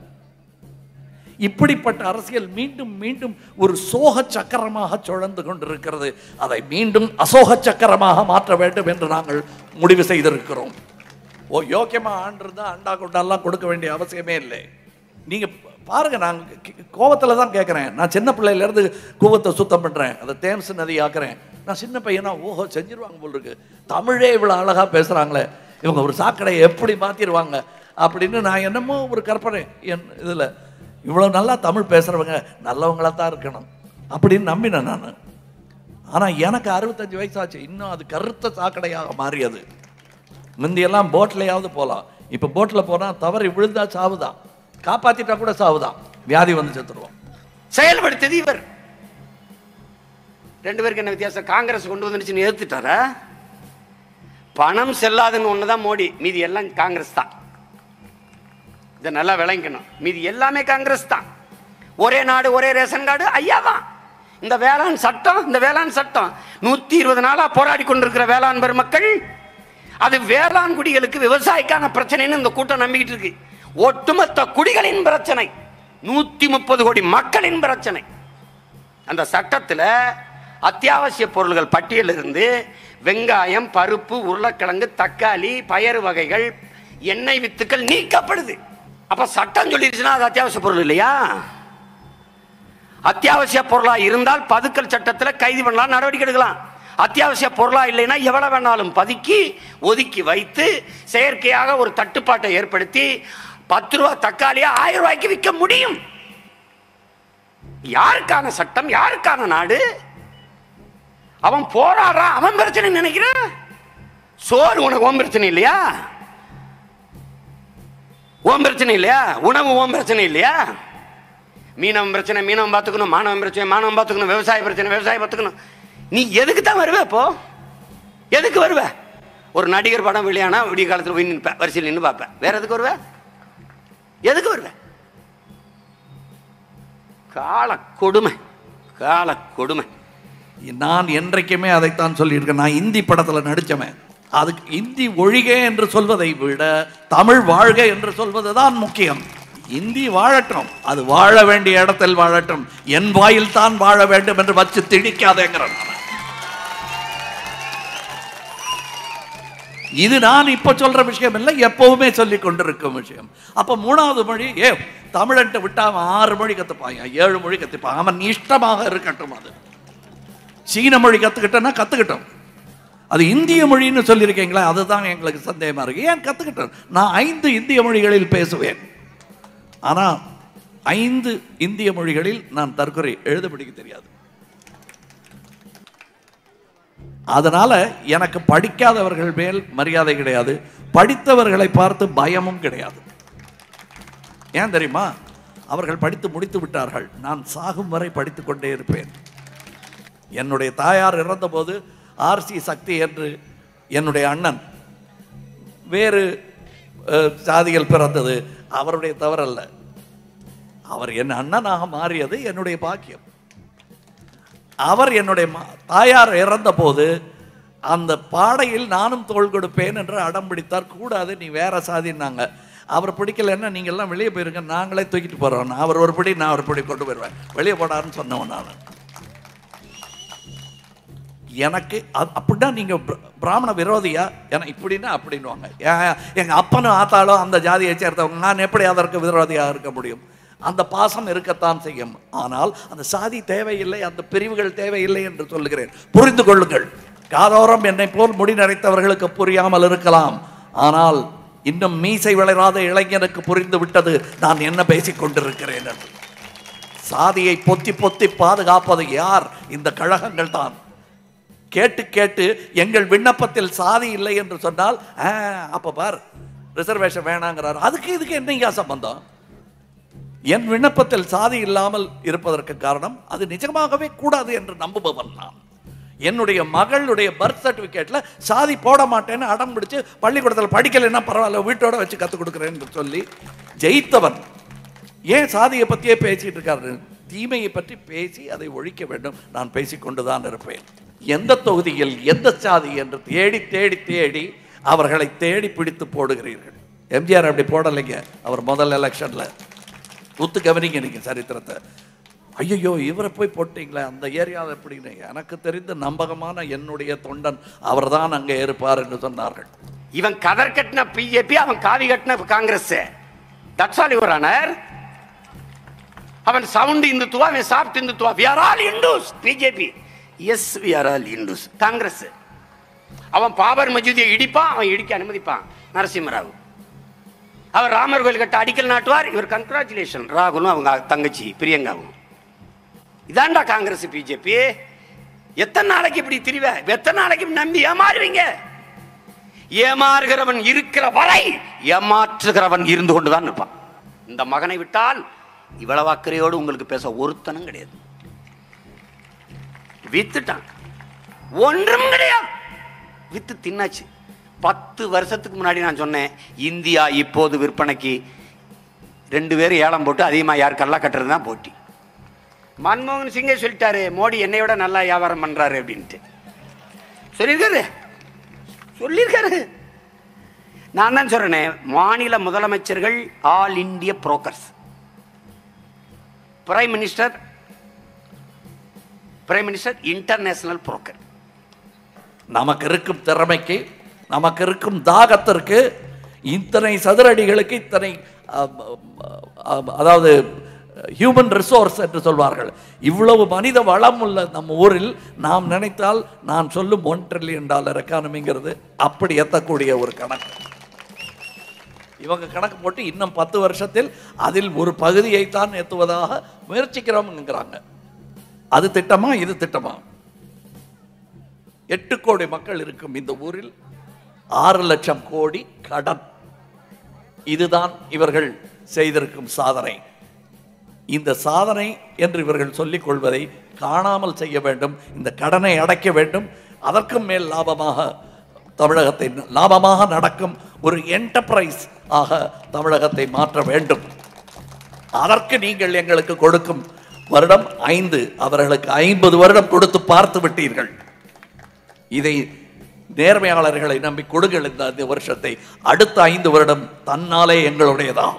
இப்படிப்பட்ட அரசியல் மீண்டும் மீண்டும் ஒரு சோக சக்கரமாக சுழந்து கொண்டிருக்கிறது அதை மீண்டும் அசோக சக்கரமாக மாற்ற வேண்டும் என்று நாங்கள் முடிவு செய்திருக்கிறோம் ஓ யோக்கியமா ஆண்டிருந்தா அண்டா குண்டாலாம் கொடுக்க வேண்டிய அவசியமே இல்லை நீங்க பாருங்க நான் கோவத்தில் தான் கேட்குறேன் நான் சின்ன பிள்ளையில இருந்து கூவத்தை சுத்தம் பண்றேன் அதை தேம்ஸ் நதி ஆக்குறேன் நான் சின்ன பையனா ஓஹோ செஞ்சிருவாங்க போல் இருக்கு தமிழே இவ்வளோ அழகா பேசுறாங்களே இவங்க ஒரு சாக்கடையை எப்படி மாத்திருவாங்க அப்படின்னு நான் என்னமோ ஒரு கற்பனை என் இதில் இவ்வளோ நல்லா தமிழ் பேசுகிறவங்க நல்லவங்களா தான் இருக்கணும் அப்படின்னு நம்பினேன் நான் ஆனால் எனக்கு அறுபத்தஞ்சு வயசாச்சு இன்னும் அது கருத்த சாக்கடையாக மாறியது முந்தியெல்லாம் போட்லையாவது போகலாம் இப்போ போட்டில் போனால் தவறி விழுந்தா சாவுதான் காப்பாத்திட்டா கூட சாவுதான் வியாதி வந்து செத்துருவோம் செயல்படுத்தது இவர் ரெண்டு பேருக்கு என்ன வித்தியாசம் காங்கிரஸ் கொண்டு வந்துருச்சுன்னு எதிர்த்துட்டாரா பணம் செல்லாதுன்னு ஒன்று தான் மோடி மீதி எல்லாம் காங்கிரஸ் தான் இதை நல்லா விளங்கணும் மீதி எல்லாமே காங்கிரஸ் தான் ஒரே நாடு ஒரே ரேஷன் கார்டு ஐயா தான் இந்த வேளாண் சட்டம் இந்த வேளாண் சட்டம் நூத்தி இருபது நாளா போராடி கொண்டிருக்கிற வேளாண் பெருமக்கள் அது வேளாண் குடிகளுக்கு விவசாயிக்கான பிரச்சனைன்னு இந்த கூட்டம் நம்பிக்கிட்டு இருக்கு ஒட்டுமொத்த குடிகளின் பிரச்சனை நூத்தி முப்பது கோடி மக்களின் பிரச்சனை அந்த சட்டத்துல அத்தியாவசிய பொருள்கள் பட்டியலில் இருந்து வெங்காயம் பருப்பு உருளைக்கிழங்கு தக்காளி பயறு வகைகள் எண்ணெய் வித்துக்கள் நீக்கப்படுது அப்ப சட்டம் சொல்லிருச்சுன்னா அது அத்தியாவசிய பொருள் இல்லையா அத்தியாவசிய பொருளா இருந்தால் பதுக்கல் சட்டத்துல கைது பண்ணலாம் நடவடிக்கை எடுக்கலாம் அத்தியாவசிய பொருளா இல்லைன்னா எவ்வளவு வேணாலும் பதுக்கி ஒதுக்கி வைத்து செயற்கையாக ஒரு தட்டுப்பாட்டை ஏற்படுத்தி பத்து ரூபா தக்காளியா ஆயிரம் ரூபாய்க்கு விற்க முடியும் யாருக்கான சட்டம் யாருக்கான நாடு அவன் போராடுறான் அவன் பிரச்சனை நினைக்கிற சோறு உனக்கு ஓம் பிரச்சனை இல்லையா ஓம் பிரச்சனை இல்லையா உணவு ஓம் பிரச்சனை இல்லையா மீனவன் பிரச்சனை மீனவன் பார்த்துக்கணும் மாணவன் பிரச்சனை மாணவன் பார்த்துக்கணும் விவசாய பிரச்சனை விவசாயம் பார்த்துக்கணும் நீ எதுக்கு தான் வருவ இப்போ எதுக்கு வருவ ஒரு நடிகர் படம் வெளியானா விடிய காலத்தில் போய் நிற்பேன் வரிசையில் நின்று பார்ப்பேன் வேற எதுக்கு வருவ எதுக்கு வருவ கால கொடுமை கால கொடுமை நான் என்றைக்குமே அதைத்தான் சொல்லியிருக்கேன் நான் இந்தி படத்துல நடிச்சவன் அதுக்கு இந்தி ஒழிக என்று சொல்வதை விட தமிழ் வாழ்க என்று சொல்வதுதான் முக்கியம் இந்தி வாழட்டும் அது வாழ வேண்டிய இடத்தில் வாழட்டும் என் வாயில் தான் வாழ வேண்டும் என்று வச்சு திணிக்காதேங்கிறேன் நான். இது நான் இப்ப சொல்ற விஷயம் இல்லை எப்பவுமே சொல்லி கொண்டிருக்கும் விஷயம் அப்ப மூணாவது மொழி ஏ தமிழன்ட்டு விட்டா அவன் ஆறு மொழி கத்துப்பான் ஏழு மொழி கத்துப்பான் அவன் இஷ்டமாக இருக்கட்டும் அது சீன மொழி கத்துக்கிட்டேன்னா கத்துக்கிட்டோம் அது இந்திய மொழின்னு சொல்லியிருக்கீங்களா அதுதான் எங்களுக்கு சந்தேகமா இருக்கு ஏன் கத்துக்கிட்டோம் நான் ஐந்து இந்திய மொழிகளில் பேசுவேன் ஆனா ஐந்து இந்திய மொழிகளில் நான் தற்கொலை எழுத படிக்க தெரியாது அதனால எனக்கு படிக்காதவர்கள் மேல் மரியாதை கிடையாது படித்தவர்களை பார்த்து பயமும் கிடையாது ஏன் தெரியுமா அவர்கள் படித்து முடித்து விட்டார்கள் நான் சாகும் வரை படித்துக் கொண்டே இருப்பேன் என்னுடைய தாயார் இறந்தபோது ஆர்சி சக்தி என்று என்னுடைய அண்ணன் வேறு அஹ், சாதியில் பிறந்தது அவருடைய தவறல்ல அவர் என் அண்ணனாக மாறியது என்னுடைய பாக்கியம் அவர் என்னுடைய மா- தாயார் இறந்தபோது அந்த பாடையில் நானும் தோள் கொடுப்பேன் என்று அடம் பிடித்தார் கூடாது நீ வேற சாதினாங்க அவர் பிடிக்கலைன்னா நீங்க எல்லாம் வெளியே போயிருங்க நாங்களே தூக்கிட்டு போறோம் நான் அவர் ஒரு படி நான் ஒரு படி கொண்டு போயிடுவேன் வெளியே போடாருன்னு சொன்னவன் நான் எனக்கு அது- அப்படின்னா நீங்க பிர- பிராமண விரோதியா ஏன்னா இப்படின்னா அப்படின்னுவாங்க ஏன் எங்க அப்பனும் ஆத்தாலும் அந்த ஜாதியை சேர்ந்தவங்க நான் எப்படி அதற்கு விரோதியாக இருக்க முடியும் அந்த பாசம் இருக்கத்தான் செய்யும் ஆனால் அந்த சாதி தேவையில்லை அந்த பிரிவுகள் தேவையில்லை என்று சொல்லுகிறேன் புரிந்து கொள்ளுங்கள் காதோரம் என்னை போல் முடி நரைத்தவர்களுக்கு புரியாமல் இருக்கலாம் ஆனால் இன்னும் மீசை வளராத இளைஞனுக்கு புரிந்து விட்டது நான் என்ன பேசிக் கொண்டிருக்கிறேன் என்று சாதியை பொத்தி பொத்தி பாதுகாப்பது யார் இந்த கழகங்கள் தான் கேட்டு கேட்டு எங்கள் விண்ணப்பத்தில் சாதி இல்லை என்று சொன்னால் ஆ, அப்ப பார் ரிசர்வேஷன் வேணாங்கிறார் அதுக்கு இதுக்கு என்னையா சம்பந்தம் என் விண்ணப்பத்தில் சாதி இல்லாமல் இருப்பதற்கு காரணம் அது நிஜமாகவே கூடாது என்று நம்புபவன் நான் என்னுடைய மகளுடைய பர்த் சர்டிபிகேட்ல சாதி போட மாட்டேன்னு அடம் பிடிச்சு பள்ளிக்கூடத்தில் படிக்கலைன்னா பரவாயில்ல வீட்டோட வச்சு கற்றுக் கொடுக்குறேன்னு சொல்லி ஜெயித்தவன் ஏன் சாதியை பற்றியே பேசிட்டு இருக்காரு தீமையை பற்றி பேசி அதை ஒழிக்க வேண்டும் நான் பேசிக்கொண்டுதான் இருப்பேன் எந்த தொகுதியில் எந்த சாதி என்று தேடி தேடி தேடி அவர்களை தேடி பிடித்து போடுகிறீர்கள் எம்ஜிஆர் அப்படி போடலைங்க அவர் முதல் எலெக்ஷன்ல உத்து கவனிங்க நீங்க சரித்திரத்தை ஐயோ இவரை போய் போட்டீங்களே அந்த ஏரியாவில் எப்படின்னு எனக்கு தெரிந்த நம்பகமான என்னுடைய தொண்டன் அவர்தான் அங்கே இருப்பார் என்று சொன்னார்கள் இவன் கதர் கட்டின பிஜேபி அவன் காவி கட்டின Congress that's all your honour அவன் சவுண்ட் இந்துத்துவா அவன் soft Hindutva we are all Hindus BJP yes we are all Hindus Congress அவன் பாபர் மசூதியை இடிப்பான் அவன் இடிக்க அனுமதிப்பான் நரசிம்மராவ் அவர் ராமர் கோயில் கட்ட அடிக்கல் நாட்டுவார் இவர் கங்க்ராச்சுலேஷன் ராகுலும் அவங்க தங்கச்சி பிரியங்காவும் இதான்டா காங்கிரஸ் பிஜேபி எத்தனை நாளைக்கு இப்படி திரிவ எத்தனை நாளைக்கு இப்படி நம்பி ஏமாறுவீங்க ஏமாறுகிறவன் இருக்கிற வரை ஏமாற்றுகிறவன் இருந்து கொண்டுதான் இருப்பான் இந்த மகனை விட்டால் இவ்வளவு அக்கறையோடு உங்களுக்கு பேச ஒருத்தனும் கிடையாது வித்துட்டான் ஒன்றும் கிடையாது வித்து தின்னாச்சு பத்து வருஷத்துக்கு முன்னாடி நான் சொன்னேன் இந்தியா இப்போது விற்பனைக்கு ரெண்டு பேரும் ஏலம் போட்டு அதிகமாக யார் கல்லா கட்டுறது தான் போட்டி மன்மோகன் சிங்கே சொல்லிட்டாரு மோடி என்னை விட நல்லா வியாபாரம் பண்றாரு அப்படின்ட்டு சொல்லியிருக்காரு சொல்லியிருக்காரு நான் தான் சொல்றேனே மாநில முதலமைச்சர்கள் all India brokers prime minister prime minister international broker நமக்கு இருக்கும் திறமைக்கு நமக்கு இருக்கும் தாகத்திற்கு இத்தனை சதுரடிகளுக்கு இத்தனை அம், அம், அதாவது ஹியூமன் ரிசோர்ஸ் என்று சொல்வார்கள் இவ்வளவு மனித வளம் உள்ள நம்ம ஊரில் நாம் நினைத்தால் நான் சொல்லும் ஒன் ட்ரில்லியன் டாலர் எக்கானமிங்கிறது அப்படி எத்தக்கூடிய ஒரு கணக்கு இவங்க கணக்கு போட்டு இன்னும் பத்து வருஷத்தில் அதில் ஒரு பகுதியைத்தான் எத்துவதாக முயற்சிக்கிறோம்ங்கிறாங்க அது திட்டமா இது திட்டமா எட்டு கோடி மக்கள் இருக்கும் இந்த ஊரில் ஆறு லட்சம் கோடி கடன் இதுதான் இவர்கள் செய்திருக்கும் சாதனை இந்த சாதனை என்று இவர்கள் சொல்லிக் கொள்வதை காணாமல் செய்ய வேண்டும் இந்த கடனை அடைக்க வேண்டும் அதற்கும் மேல் லாபமாக தமிழகத்தை லாபமாக நடக்கும் ஒரு என்டர்பிரைஸ் ஆக தமிழகத்தை மாற்ற வேண்டும் அதற்கு நீங்கள் எங்களுக்கு கொடுக்கும் வருடம் ஐந்து அவர்களுக்கு ஐம்பது வருடம் கொடுத்து பார்த்து விட்டீர்கள் இதை நேர்மையாளர்களை நம்பி கொடுங்கள் இந்த இந்த வருஷத்தை அடுத்த ஐந்து வருடம் தன்னாலே எங்களுடையதாகும்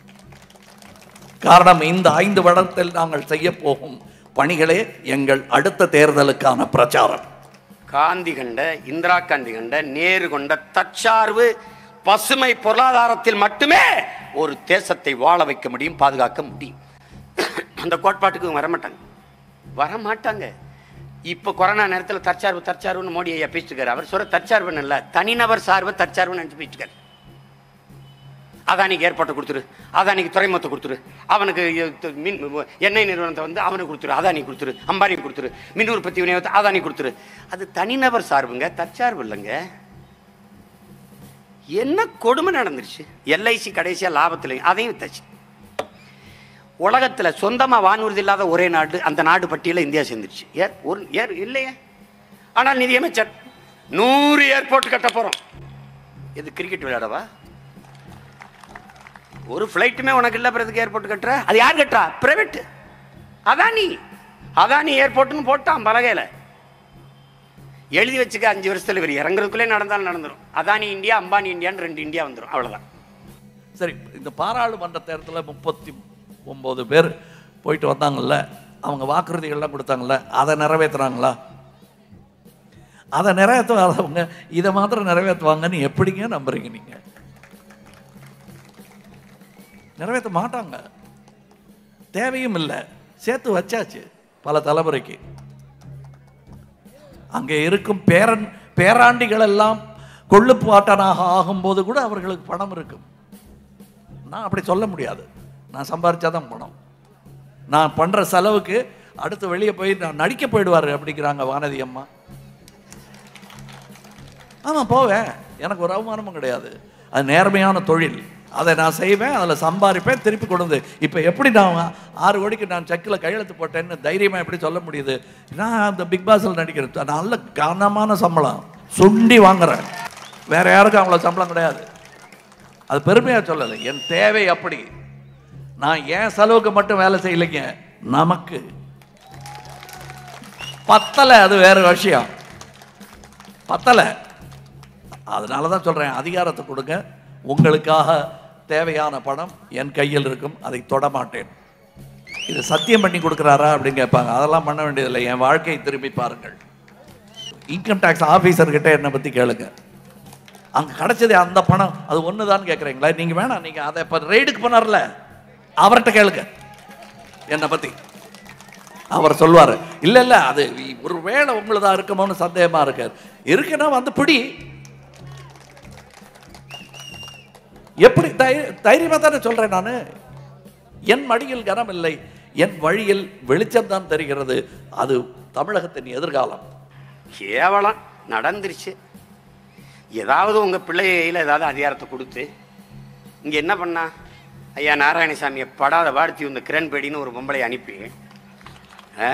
காரணம் இந்த ஐந்து வருடத்தில் நாங்கள் செய்ய போகும் பணிகளே எங்கள் அடுத்த தேர்தலுக்கான பிரச்சாரம் காந்தி கண்ட இந்திரா காந்தி கண்ட நேரு கொண்ட தற்சார்பு பசுமை பொருளாதாரத்தில் மட்டுமே ஒரு தேசத்தை வாழ வைக்க முடியும் பாதுகாக்க முடியும் அந்த கோட்பாட்டுக்கு இவங்க வரமாட்டாங்க வரமாட்டாங்க இப்போ கொரோனா நேரத்தில் தற்சார்பு தற்சார்புன்னு மோடி ஐயா பேசிட்டு இருக்காரு அவர் சொல்ற தற்சார்புன்னு இல்லை தனிநபர் சார்பு தற்சார்புன்னு நினச்சி பேசிட்டு இருக்காரு அதானிக்கு ஏர்போர்ட்டை கொடுத்துரு அதானிக்கு துறைமுகத்தை கொடுத்துரு அவனுக்கு இது மின் எண்ணெய் நிறுவனத்தை வந்து அவனுக்கு கொடுத்துரு அதானி கொடுத்துரு அம்பானி கொடுத்துரு மின் உற்பத்தி விநியோகத்தை அதானி கொடுத்துரு அது தனிநபர் சார்புங்க தற்சார்பு இல்லைங்க என்ன கொடுமை நடந்துருச்சு எல்ஐசி கடைசியாக லாபத்தில் அதையும் வித்தாச்சு உலகத்துல சொந்தமா வானூர்தி இல்லாத ஒரே நாடு அந்த நாடு பட்டியல இந்தியா சேர்ந்துருச்சு ஏர் ஒரு ஏர் இல்லையே ஆனால் நிதியமைச்சர் நூறு ஏர்போர்ட் கட்ட போறோம் இது கிரிக்கெட் விளையாடவா ஒரு ஃப்ளைட்டுமே உனக்கு இல்லை பிறகு ஏர்போர்ட் கட்டுற அது யார் கட்டுறா பிரைவேட் அதானி அதானி ஏர்போர்ட்னு போட்டான் பலகையில் எழுதி வச்சுக்க அஞ்சு வருஷத்துல இவர் இறங்குறதுக்குள்ளே நடந்தாலும் நடந்துடும் அதானி இந்தியா அம்பானி இந்தியான்னு ரெண்டு இந்தியா வந்துடும் அவ்வளவுதான் சரி இந்த பாராளுமன்ற தேர்தலில் முப்பத்தி ஒன்பது பேர் போயிட்டு வந்தாங்கல்ல அவங்க வாக்குறுதிகள்லாம் கொடுத்தாங்கல்ல அதை நிறைவேற்றுறாங்களா அதை நிறைவேற்றாதவங்க இதை மாத்திரம் நிறைவேற்றுவாங்கன்னு எப்படிங்க நம்புறீங்க நீங்க நிறைவேற்ற மாட்டாங்க தேவையும் இல்லை சேர்த்து வச்சாச்சு பல தலைமுறைக்கு அங்கே இருக்கும் பேரன் பேராண்டிகள் எல்லாம் கொள்ளுப்பாட்டனாக ஆகும்போது கூட அவர்களுக்கு பணம் இருக்கும் நான் அப்படி சொல்ல முடியாது நான் சம்பாரிச்சாதான் பணம் நான் பண்ற செலவுக்கு அடுத்து வெளியே போய் நான் நடிக்க போயிடுவாரு அப்படிங்கிறாங்க வானதி அம்மா ஆமா போவேன் எனக்கு ஒரு அவமானமும் கிடையாது அது நேர்மையான தொழில் அதை நான் செய்வேன் அதில் சம்பாதிப்பேன் திருப்பி கொண்டு வந்து இப்போ எப்படி நான் ஆறு கோடிக்கு நான் செக்கில் கையெழுத்து போட்டேன்னு தைரியமாக எப்படி சொல்ல முடியுது நான் அந்த பிக் பாஸில் நடிக்கிறேன் நல்ல கனமான சம்பளம் சுண்டி வாங்குறேன் வேற யாருக்கும் அவ்வளோ சம்பளம் கிடையாது அது பெருமையாக சொல்லலை என் தேவை அப்படி நான் என் செலவுக்கு மட்டும் வேலை செய்யலைங்க நமக்கு பத்தலை அது வேற விஷயம் பத்தலை அதனால தான் சொல்கிறேன் அதிகாரத்தை கொடுங்க உங்களுக்காக தேவையான பணம் என் கையில் இருக்கும் அதை தொட மாட்டேன் இது சத்தியம் பண்ணி கொடுக்குறாரா அப்படின்னு கேட்பாங்க அதெல்லாம் பண்ண வேண்டியதில்லை என் வாழ்க்கையை திரும்பி பாருங்கள் இன்கம் டேக்ஸ் ஆஃபீஸர்கிட்ட என்னை பற்றி கேளுங்க அங்கே கிடைச்சது அந்த பணம் அது ஒன்று தான் கேட்குறீங்களா நீங்கள் வேணாம் நீங்கள் அதை இப்போ ரெய்டுக்கு போனார்ல அவர்கிட்ட கேளுங்க என்னை பற்றி அவர் சொல்வார் இல்லை இல்லை அது ஒரு வேளை உங்களுதா இருக்குமோன்னு சந்தேகமாக இருக்கு இருக்குன்னா வந்து பிடி எப்படி தை- தைரியமா தானே சொல்றேன் நான் என் மடியில் கனம் இல்லை என் வழியில் வெளிச்சம் தான் தெரிகிறது அது தமிழகத்தின் எதிர்காலம் கேவலம் நடந்துருச்சு ஏதாவது உங்கள் பிள்ளையில ஏதாவது அதிகாரத்தை கொடுத்து இங்கே என்ன பண்ணா ஐயா நாராயணசாமியை படாத பாடுத்தி இந்த கிரண்பேடின்னு ஒரு பொம்பளை அனுப்பி ஆ?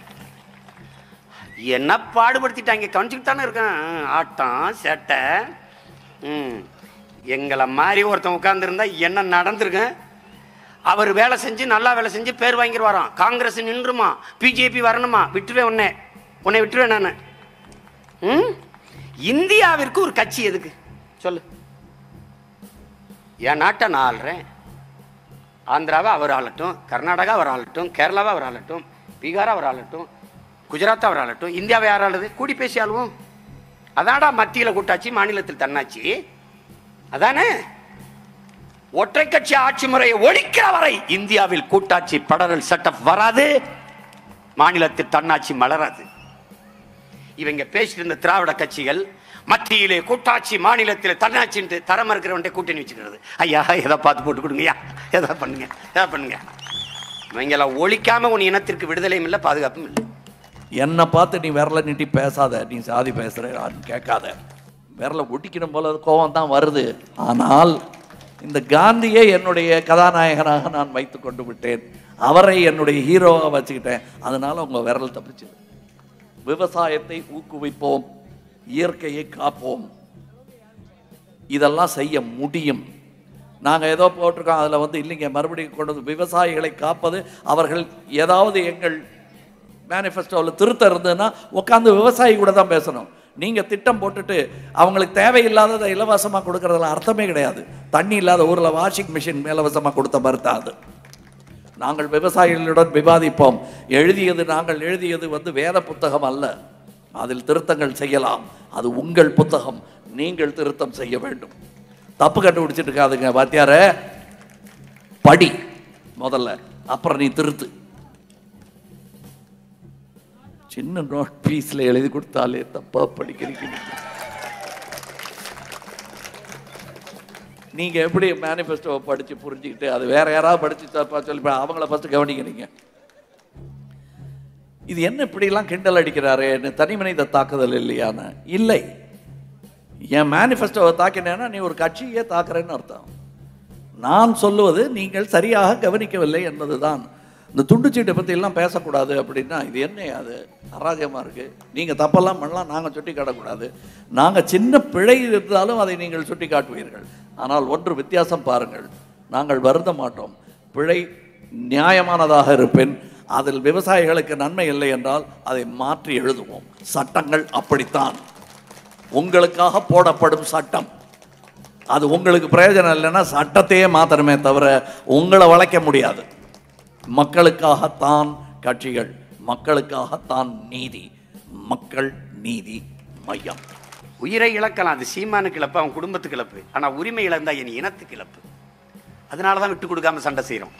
என்ன பாடுபடுத்திட்டாங்க கவனிச்சுக்கிட்டு தானே இருக்கேன் ஆட்டம் சேட்டை ம் எங்களை மாதிரி ஒருத்தன் உட்காந்துருந்தா என்ன நடந்திருக்கேன் அவர் வேலை செஞ்சு நல்லா வேலை செஞ்சு பேர் வாங்கிடுவாராம் காங்கிரஸ் நின்றுமா பிஜேபி வரணுமா விட்டுருவேன் உன்னை உன்னை விட்டுருவேன் நான் ம் இந்தியாவிற்கு ஒரு கட்சி எதுக்கு சொல்லு என் நாட்டை நான் ஆள்றேன் ஆந்திராவை அவர் ஆளட்டும் கர்நாடகா அவர் ஆளட்டும் கேரளாவை அவர் ஆளட்டும் பீகாரை அவர் ஆளட்டும் குஜராத்தை அவர் ஆளட்டும் இந்தியாவை யார் ஆளுது கூடி பேசி ஆளுவோம் அதான்டா மத்தியில் கூட்டாட்சி மாநிலத்தில் தன்னாட்சி அதானே ஒற்றை கட்சி ஆட்சி முறையை ஒழிக்கிற வரை இந்தியாவில் கூட்டாட்சி படரல் செட்டப் வராது மாநிலத்தில் தன்னாட்சி மலராது இவங்க பேசிட்டு இருந்த திராவிட கட்சிகள் மத்தியிலே கூட்டாட்சி மாநிலத்தில் தன்னாட்சி தரம் இருக்கிறவன்ட்டே கூட்டணி வச்சுக்கிறது ஐயா எதை பார்த்து போட்டு கொடுங்கய்யா எதை பண்ணுங்க எதை பண்ணுங்க இவங்கெல்லாம் ஒழிக்காம உன் இனத்திற்கு விடுதலையும் இல்லை பாதுகாப்பும் இல்லை என்னை பார்த்து நீ விரல நீட்டி பேசாத நீ சாதி பேசுறேன்னு கேட்காத விரல ஒட்டிக்கணும் போல கோபம் தான் வருது ஆனால் இந்த காந்தியை என்னுடைய கதாநாயகனாக நான் வைத்து கொண்டு விட்டேன் அவரை என்னுடைய ஹீரோவாக வச்சுக்கிட்டேன் அதனால உங்க விரல் தப்பிச்சுது விவசாயத்தை ஊக்குவிப்போம் இயற்கையை காப்போம் இதெல்லாம் செய்ய முடியும் நாங்கள் ஏதோ போட்டிருக்கோம் அதில் வந்து இல்லைங்க மறுபடியும் கொண்டு வந்து விவசாயிகளை காப்பது அவர்கள் ஏதாவது எங்கள் மேனிஃபெஸ்டோவில் திருத்தம் இருந்ததுன்னா உட்காந்து விவசாயி கூட தான் பேசணும் நீங்கள் திட்டம் போட்டுட்டு அவங்களுக்கு தேவையில்லாததை இலவசமாக கொடுக்கறதுல அர்த்தமே கிடையாது தண்ணி இல்லாத ஊரில் வாஷிங் மிஷின் இலவசமாக கொடுத்த மறுத்தாது நாங்கள் விவசாயிகளுடன் விவாதிப்போம் எழுதியது நாங்கள் எழுதியது வந்து வேத புத்தகம் அல்ல அதில் திருத்தங்கள் செய்யலாம் அது உங்கள் புத்தகம் நீங்கள் திருத்தம் செய்ய வேண்டும் தப்பு கண்டுபிடிச்சிட்டு இருக்காதுங்க வாத்தியார படி முதல்ல அப்புறம் நீ திருத்து சின்ன நோட் பீஸ்ல எழுதி கொடுத்தாலே தப்பா படிக்கிறீங்க நீங்க. நீங்க எப்படி மேனிஃபெஸ்டோவை படிச்சு புரிஞ்சுக்கிட்டு அது வேற யாராவது படிச்சு தப்பா சொல்லி அவங்கள ஃபர்ஸ்ட் கவனிக்கிறீங்க இது என்ன இப்படிலாம் கிண்டல் அடிக்கிறாரு தனி மனித தாக்குதல் இல்லையான்னு இல்லை என் மேனிஃபெஸ்டோவை தாக்கினேன்னா நீ ஒரு கட்சியே தாக்குறேன்னு அர்த்தம் நான் சொல்லுவது நீங்கள் சரியாக கவனிக்கவில்லை என்பதுதான் இந்த துண்டுச்சீட்டை பற்றி எல்லாம் பேசக்கூடாது அப்படின்னா இது என்ன அது அராஜகமாக இருக்குது நீங்கள் தப்பெல்லாம் பண்ணலாம் நாங்கள் சுட்டி காட்டக்கூடாது நாங்கள் சின்ன பிழை இருந்தாலும் அதை நீங்கள் சுட்டி காட்டுவீர்கள் ஆனால் ஒன்று வித்தியாசம் பாருங்கள் நாங்கள் வருந்த மாட்டோம் பிழை நியாயமானதாக இருப்பின் அதில் விவசாயிகளுக்கு நன்மை இல்லை என்றால் அதை மாற்றி எழுதுவோம் சட்டங்கள் அப்படித்தான் உங்களுக்காக போடப்படும் சட்டம் அது உங்களுக்கு பிரயோஜனம் இல்லைன்னா சட்டத்தையே மாத்தணுமே தவிர உங்களை வளைக்க முடியாது மக்களுக்காகத்தான் கட்சிகள் மக்களுக்காகத்தான் நீதி மக்கள் நீதி மையம் உயிரை இழக்கலாம் அது சீமானுக்கு இழப்பு அவன் குடும்பத்துக்கு இழப்பு ஆனா உரிமை இழந்தா என் இனத்துக்கு இழப்பு அதனால தான் விட்டு கொடுக்காம சண்டை செய்கிறோம்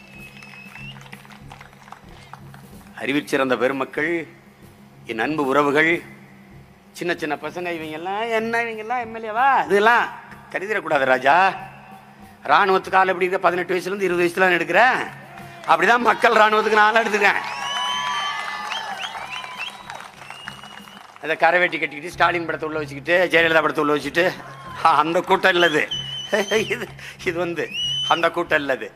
அறிவிற் சிறந்த பெருமக்கள் என் அன்பு உறவுகள் சின்ன சின்ன பசங்க இவங்கெல்லாம் என்ன இவங்கெல்லாம் எம்எல்ஏவா இதெல்லாம் கருதிடக்கூடாது ராஜா ராணுவத்துக்கு ஆள் எப்படி இருக்க பதினெட்டு வயசுலேருந்து இருபது வயசுல எடுக்கிறேன் அப்படிதான் மக்கள் ராணுவத்துக்கு நான் ஆள் எடுத்துக்கிறேன் அதை கரை வெட்டி கட்டிக்கிட்டு ஸ்டாலின் படத்தை உள்ள வச்சுக்கிட்டு ஜெயலலிதா படத்தை உள்ள வச்சுட்டு ஆ, அந்த கூட்டம் இல்லது இது இது வந்து அந்த கூட்டம் இல்லது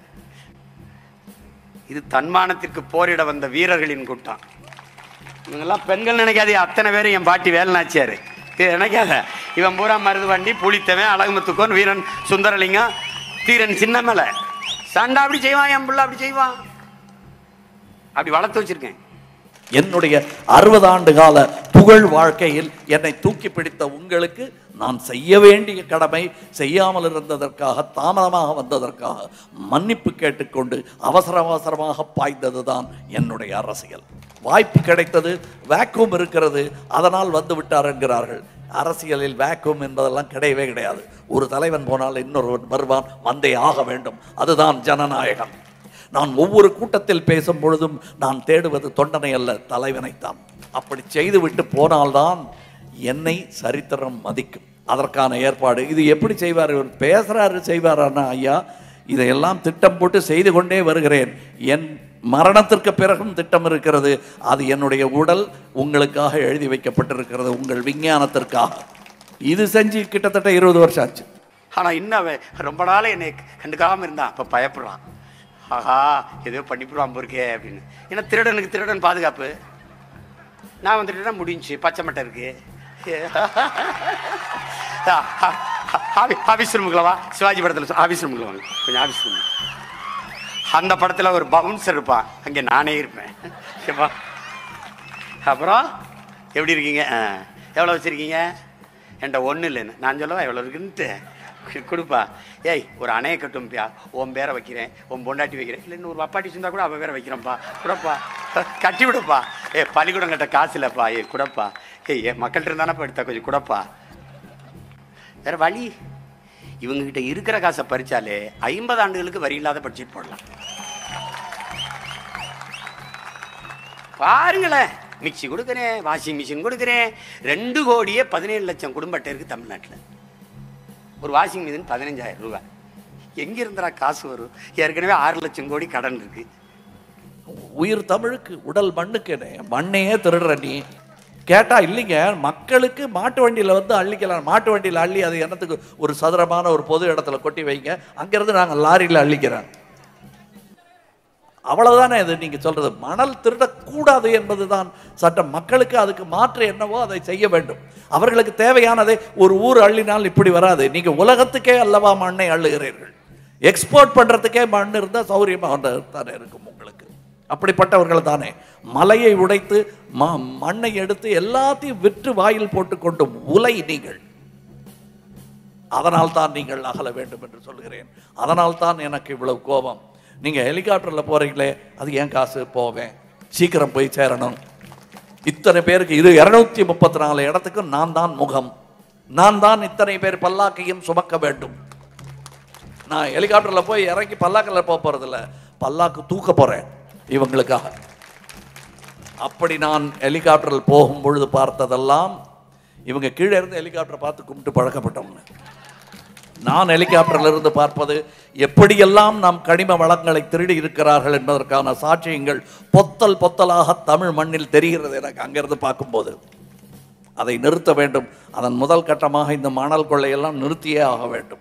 இது தன்மானத்திற்கு போரிட வந்த வீரர்களின் கூட்டம் இவங்கெல்லாம் பெண்கள் நினைக்காதே அத்தனை பேரும் என் பாட்டி வேலுநாச்சியாரு இது நினைக்காத இவன் பூரா மருதுவண்டி புளித்தவன் அழகுமுத்துக்கோன் வீரன் சுந்தரலிங்கம் தீரன் சின்னமலை சண்டை அப்படி செய்வான் என் புள்ள அப்படி செய்வான் அப்படி வளர்த்து வச்சிருக்கேன் என்னுடைய அறுபது ஆண்டு கால புகழ் வாழ்க்கையில் என்னை தூக்கி பிடித்த உங்களுக்கு நான் செய்ய வேண்டிய கடமை செய்யாமல் இருந்ததற்காக தாமதமாக வந்ததற்காக மன்னிப்பு கேட்டுக்கொண்டு அவசர அவசரமாக பாய்ந்ததுதான் என்னுடைய அரசியல் வாய்ப்பு கிடைத்தது வேக்கூம் இருக்கிறது அதனால் வந்து விட்டார் என்கிறார்கள் அரசியலில் வேக்கூம் என்பதெல்லாம் கிடையவே கிடையாது ஒரு தலைவன் போனால் இன்னொருவன் வருவான் வந்தே ஆக வேண்டும் அதுதான் ஜனநாயகம் நான் ஒவ்வொரு கூட்டத்தில் பேசும் பொழுதும் நான் தேடுவது தொண்டனை அல்ல தலைவனைத்தான் அப்படி செய்துவிட்டு போனால்தான் என்னை சரித்திரம் மதிக்கும் அதற்கான ஏற்பாடு இது எப்படி செய்வார் இவர் பேசுறாரு செய்வாரானா ஐயா இதையெல்லாம் திட்டம் போட்டு செய்து கொண்டே வருகிறேன் என் மரணத்திற்கு பிறகும் திட்டம் இருக்கிறது அது என்னுடைய உடல் உங்களுக்காக எழுதி வைக்கப்பட்டிருக்கிறது உங்கள் விஞ்ஞானத்திற்காக இது செஞ்சு கிட்டத்தட்ட இருபது வருஷம் ஆச்சு ஆனா இன்னும் அவன் ரொம்ப நாள் என்னை கண்டுக்காம இருந்தான் அப்ப பயப்படுறான் ஆஹா ஏதோ பண்ணிவிடுவான் போருக்கே அப்படின்னு ஏன்னா திருடனுக்கு திருடன் பாதுகாப்பு நான் வந்துட்டேன்னா முடிஞ்சு பச்சை மட்டை இருக்கு ஆஃபீஸ் ரூமுக்குள்ள வா சிவாஜி படத்தில் ஆஃபீஸ் ரூமுக்குள்ள வாங்க கொஞ்சம் ஆஃபீஸ் ரூம் அந்த படத்தில் ஒரு பவுன்சர் இருப்பான் அங்கே நானே இருப்பேன் ஓகேப்பா அப்புறம் எப்படி இருக்கீங்க ஆ எவ்வளோ வச்சுருக்கீங்க என்கிட்ட ஒன்றும் இல்லைன்னு நான் சொல்லவா எவ்வளோ இருக்குன்ட்டு கு- கொடுப்பா ஏய் ஒரு அணையை கட்டும்பியா உன் பேரை வைக்கிறேன் உன் பொண்டாட்டி வைக்கிறேன் இல்லை இன்னும் ஒரு அப்பாட்டி இருந்தால் கூட அவன் பேரை வைக்கிறேன்ப்பா குடப்பா கட்டி விடுப்பா ஏ பள்ளிக்கூடம் கட்ட காசு இல்லைப்பா ஏ குடப்பா ஏய் ஏ மக்கள்கிட்ட இருந்தானப்பா எடுத்தா கொஞ்சம் குடப்பா வேற வழி இவங்ககிட்ட இருக்கிற காசை பறிச்சாலே ஐம்பது ஆண்டுகளுக்கு வரி இல்லாத பட்ஜெட் போடலாம் பாருங்களேன் மிக்ஸி கொடுக்குறேன் வாஷிங் மிஷின் கொடுக்குறேன் ரெண்டு கோடியே பதினேழு லட்சம் குடும்ப அட்டை இருக்கு தமிழ்நாட்டில் ஒரு வாஷிங் மிஷின் பதினஞ்சாயிரம் ரூபாய் எங்க இருந்தடா காசு வரும் ஏற்கனவே ஆறு லட்சம் கோடி கடன் இருக்கு உயிர் தமிழுக்கு உடல் மண்ணுக்கு மண்ணையே திருடுற நீ கேட்டா இல்லைங்க மக்களுக்கு மாட்டு வண்டியில வந்து அள்ளிக்கலாம் மாட்டு வண்டியில அள்ளி அது என்னத்துக்கு ஒரு சதுரமான ஒரு பொது இடத்துல கொட்டி வைங்க அங்கிருந்து நாங்க லாரியில அள்ளிக்கிறோம் அவ்வளவுதானே இது நீங்க சொல்றது மணல் திருடக்கூடாது என்பதுதான் சட்டம் மக்களுக்கு அதுக்கு மாற்று என்னவோ அதை செய்ய வேண்டும் அவர்களுக்கு தேவையானதை ஒரு ஊர் அள்ளினால் இப்படி வராது நீங்க உலகத்துக்கே அல்லவா மண்ணை அள்ளுகிறீர்கள் எக்ஸ்போர்ட் பண்றதுக்கே மண் இருந்தா சௌரியமா தானே இருக்கும் உங்களுக்கு அப்படிப்பட்டவர்கள் தானே மலையை உடைத்து ம- மண்ணை எடுத்து எல்லாத்தையும் விற்று வாயில் போட்டுக்கொண்டும் உலை நீங்கள் அதனால் தான் நீங்கள் அகல வேண்டும் என்று சொல்கிறேன் அதனால் தான் எனக்கு இவ்வளவு கோபம் நீங்க ஹெலிகாப்டர்ல போறீங்களே அது ஏன் காசு போவேன் சீக்கிரம் போய் சேரணும் இத்தனை பேருக்கு இது இருநூத்தி முப்பத்தி நாலு இடத்துக்கு நான் தான் முகம் நான் தான் இத்தனை பேர் பல்லாக்கையும் சுமக்க வேண்டும் நான் ஹெலிகாப்டர்ல போய் இறங்கி பல்லாக்கில் போக போறதில்ல பல்லாக்கு தூக்க போறேன் இவங்களுக்காக அப்படி நான் ஹெலிகாப்டரில் போகும் பொழுது பார்த்ததெல்லாம் இவங்க கீழே இருந்து ஹெலிகாப்டரை பார்த்து கும்பிட்டு பழக்கப்பட்டவங்க நான் ஹெலிகாப்டரில் இருந்து பார்ப்பது எப்படியெல்லாம் நாம் கனிம வளங்களை திருடி இருக்கிறார்கள் என்பதற்கான சாட்சியங்கள் பொத்தல் பொத்தலாக தமிழ் மண்ணில் தெரிகிறது எனக்கு அங்கிருந்து பார்க்கும்போது அதை நிறுத்த வேண்டும் அதன் முதல் கட்டமாக இந்த மணல் கொள்ளையெல்லாம் நிறுத்தியே ஆக வேண்டும்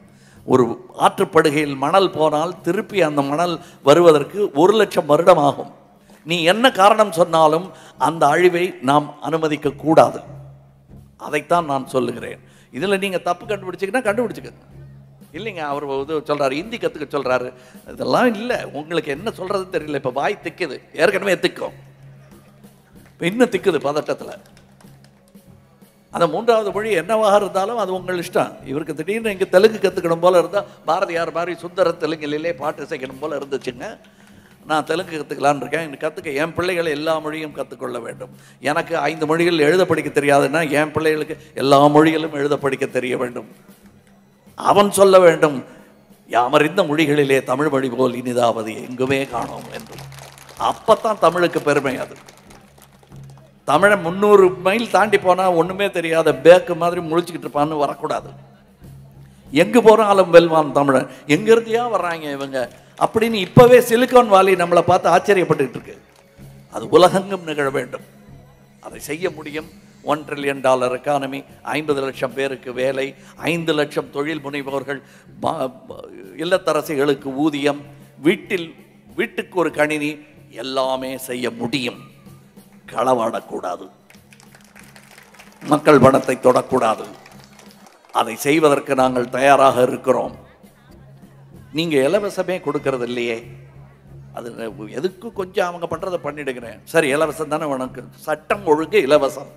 ஒரு ஆற்றுப்படுகையில் மணல் போனால் திருப்பி அந்த மணல் வருவதற்கு ஒரு லட்சம் வருடம் ஆகும் நீ என்ன காரணம் சொன்னாலும் அந்த அழிவை நாம் அனுமதிக்க கூடாது அதைத்தான் நான் சொல்லுகிறேன் இதில் நீங்கள் தப்பு கண்டுபிடிச்சிங்கன்னா கண்டுபிடிச்சிக்கங்க இல்லைங்க அவர் இது சொல்றாரு ஹிந்தி கற்றுக்க சொல்றாரு இதெல்லாம் இல்லை உங்களுக்கு என்ன சொல்றது தெரியல இப்போ வாய் திக்குது ஏற்கனவே திக்கும் இப்போ இன்னும் திக்குது பதட்டத்தில் அந்த மூன்றாவது மொழி என்னவாக இருந்தாலும் அது உங்கள் இஷ்டம் இவருக்கு திடீர்னு இங்கே தெலுங்கு கற்றுக்கணும் போல இருந்தால் பாரதியார் மாதிரி சுந்தர தெலுங்கிலே பாட்டு இசைக்கணும் போல இருந்துச்சுங்க நான் தெலுங்கு கற்றுக்கலான்னு இருக்கேன் எனக்கு கற்றுக்க என் பிள்ளைகள் எல்லா மொழியும் கற்றுக்கொள்ள வேண்டும் எனக்கு ஐந்து மொழிகள் எழுத படிக்க தெரியாதுன்னா என் பிள்ளைகளுக்கு எல்லா மொழிகளும் எழுத படிக்க தெரிய வேண்டும் அவன் சொல்ல வேண்டும் யாமறிந்த மொழிகளிலே தமிழ் மொழி போல் இனிதாவது எங்குமே காணோம் என்று அப்பத்தான் தமிழுக்கு பெருமை அது தமிழை முந்நூறு மைல் தாண்டி போனால் ஒன்றுமே தெரியாத பேக்கு மாதிரி முழிச்சுக்கிட்டு இருப்பான்னு வரக்கூடாது எங்கே போனாலும் வெல்வான் தமிழன் எங்கேருந்தியா வர்றாங்க இவங்க அப்படின்னு இப்போவே சிலிக்கான் வாலி நம்மளை பார்த்து ஆச்சரியப்பட்டுக்கிட்டு இருக்கு அது உலகெங்கும் நிகழ வேண்டும் அதை செய்ய முடியும் ஒன் ட்ரில்லியன் டாலர் எக்கானமி ஐம்பது லட்சம் பேருக்கு வேலை ஐந்து லட்சம் தொழில் முனைவோர்கள் ப- ப- இல்லத்தரசிகளுக்கு ஊதியம் வீட்டில் வீட்டுக்கு ஒரு கணினி எல்லாமே செய்ய முடியும் களவாடக்கூடாது மக்கள் பணத்தை தொடக்கூடாது அதை செய்வதற்கு நாங்கள் தயாராக இருக்கிறோம் நீங்க இலவசமே கொடுக்கறது இல்லையே அது எதுக்கு கொஞ்சம் அவங்க பண்றதை பண்ணிடுகிறேன் சரி இலவசம் தானே உனக்கு சட்டம் ஒழுங்கு இலவசம்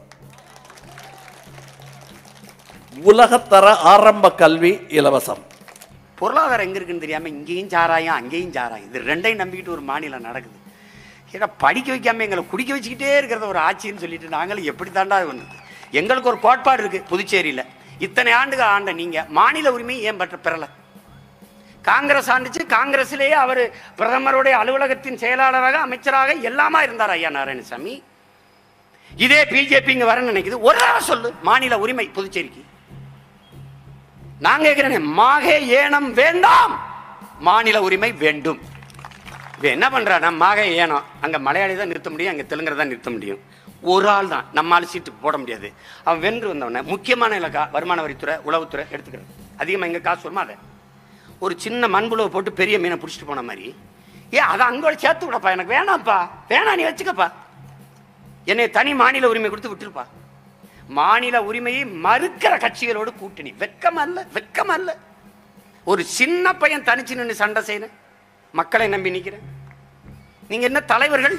உலகத்தர ஆரம்ப கல்வி இலவசம் பொருளாதாரம் எங்க இருக்குன்னு தெரியாம இங்கேயும் சாராயம் அங்கேயும் சாராயம் இது ரெண்டையும் நம்பிக்கிட்டு ஒரு மாநிலம் நடக்குது ஏன்னா படிக்க வைக்காம எங்களை குடிக்க வச்சுக்கிட்டே இருக்கிறத ஒரு ஆட்சின்னு சொல்லிட்டு நாங்களும் எப்படி தாண்டா வந்தது எங்களுக்கு ஒரு கோட்பாடு இருக்கு புதுச்சேரியில இத்தனை ஆண்டுகள் ஆண்ட நீங்க மாநில உரிமை ஏன் பெற்ற பெறல காங்கிரஸ் ஆண்டுச்சு காங்கிரஸிலேயே அவர் பிரதமருடைய அலுவலகத்தின் செயலாளராக அமைச்சராக எல்லாமா இருந்தார் ஐயா நாராயணசாமி இதே பிஜேபி இங்க வரன்னு நினைக்குது ஒரு தடவை சொல்லு மாநில உரிமை புதுச்சேரிக்கு நான் கேட்கிறேன் மாகே ஏனம் வேண்டாம் மாநில உரிமை வேண்டும் இவன் என்ன பண்றான் மாகே ஏனம் அங்க மலையாளி தான் நிறுத்த முடியும் அங்க தெலுங்கரை தான் நிறுத்த முடியும் ஒரு ஆள் தான் நம்மால் சீட்டு போட முடியாது அவன் வென்று வந்தவன முக்கியமான இலக்கா வருமான வரித்துறை உளவுத்துறை எடுத்துக்கிறது அதிகமாக எங்க காசு வருமா அதை ஒரு சின்ன மண்புழுவை போட்டு பெரிய மீனை பிடிச்சிட்டு போன மாதிரி ஏ அதை அங்கோட சேர்த்து விடப்பா எனக்கு வேணாம்ப்பா வேணாம் நீ வச்சுக்கப்பா என்னை தனி மாநில உரிமை கொடுத்து விட்டுருப்பா மாநில உரிமையை மறுக்கிற கட்சிகளோடு கூட்டணி வெக்கம் அல்ல வெக்கம் அல்ல ஒரு சின்ன பையன் தனிச்சு நின்று சண்டை செய்யணும் மக்களை நம்பி நிக்கிறேன் நீங்க என்ன தலைவர்கள்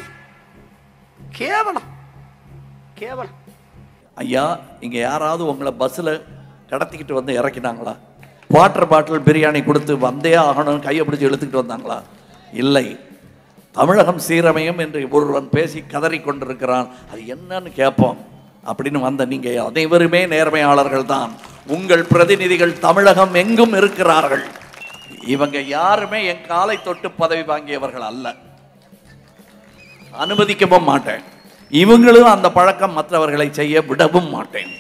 கேவலம் கேவலம் ஐயா இங்க யாராவது உங்களை பஸ்ஸில் கடத்திக்கிட்டு வந்து இறக்கினாங்களா வாட்டர் பாட்டில் பிரியாணி கொடுத்து வந்தே ஆகணும்னு கையை பிடிச்சி இழுத்துக்கிட்டு வந்தாங்களா இல்லை தமிழகம் சீரமையும் என்று ஒருவன் பேசி கதறி கொண்டிருக்கிறான் அது என்னன்னு கேட்போம் அப்படின்னு வந்த நீங்க அனைவருமே நேர்மையாளர்கள் தான் உங்கள் பிரதிநிதிகள் தமிழகம் எங்கும் இருக்கிறார்கள் இவங்க யாருமே என் காலை தொட்டு பதவி வாங்கியவர்கள் அல்ல அனுமதிக்கவும் மாட்டேன் இவங்களும் அந்த பழக்கம் மற்றவர்களை செய்ய விடவும் மாட்டேன்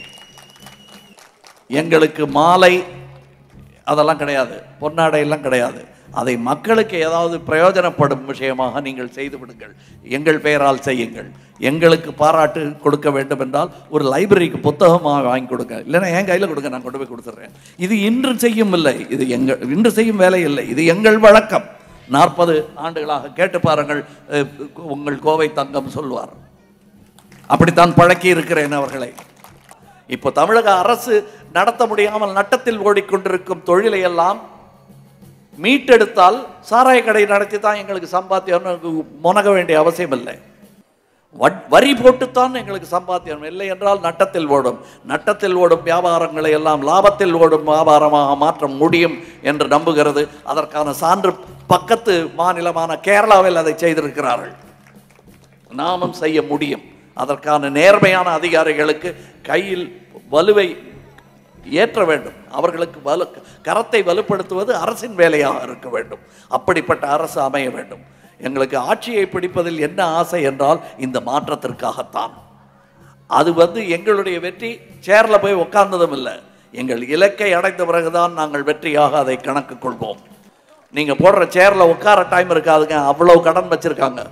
எங்களுக்கு மாலை அதெல்லாம் கிடையாது பொன்னாடை எல்லாம் கிடையாது அதை மக்களுக்கு ஏதாவது பிரயோஜனப்படும் விஷயமாக நீங்கள் செய்து விடுங்கள் எங்கள் பெயரால் செய்யுங்கள் எங்களுக்கு பாராட்டு கொடுக்க வேண்டும் என்றால் ஒரு லைப்ரரிக்கு புத்தகமாக வாங்கி கொடுங்க இல்லைன்னா என் கையில் கொடுங்க நான் கொண்டு போய் கொடுத்துட்றேன் இது இன்று செய்யும் இல்லை இது எங்கள் இன்று செய்யும் வேலை இல்லை இது எங்கள் வழக்கம் நாற்பது ஆண்டுகளாக கேட்டு பாருங்கள் அஹ், உங்கள் கோவை தங்கம் சொல்வார் அப்படித்தான் பழக்கி இருக்கிறேன் அவர்களை இப்போ தமிழக அரசு நடத்த முடியாமல் நட்டத்தில் ஓடிக்கொண்டிருக்கும் தொழிலை எல்லாம் மீட்டெடுத்தால் சாராய கடை நடத்தி தான் எங்களுக்கு சம்பாத்தியம் முனக வேண்டிய அவசியம் இல்லை வட்- வரி போட்டுத்தான் எங்களுக்கு சம்பாத்தியம் இல்லை என்றால் நட்டத்தில் ஓடும் நட்டத்தில் ஓடும் வியாபாரங்களை எல்லாம் லாபத்தில் ஓடும் வியாபாரமாக மாற்ற முடியும் என்று நம்புகிறது அதற்கான சான்று பக்கத்து மாநிலமான கேரளாவில் அதை செய்திருக்கிறார்கள் நாமும் செய்ய முடியும் அதற்கான நேர்மையான அதிகாரிகளுக்கு கையில் வலுவை ஏற்ற வேண்டும் அவர்களுக்கு வலு கரத்தை வலுப்படுத்துவது அரசின் வேலையாக இருக்க வேண்டும் அப்படிப்பட்ட அரசு அமைய வேண்டும் எங்களுக்கு ஆட்சியை பிடிப்பதில் என்ன ஆசை என்றால் இந்த மாற்றத்திற்காகத்தான் அது வந்து எங்களுடைய வெற்றி சேர்ல போய் உட்கார்ந்ததும் இல்லை எங்கள் இலக்கை அடைந்த பிறகுதான் நாங்கள் வெற்றியாக அதை கணக்கு கொள்வோம் நீங்க போடுற சேர்ல உட்கார டைம் இருக்காதுங்க அவ்வளவு கடன் வச்சிருக்காங்க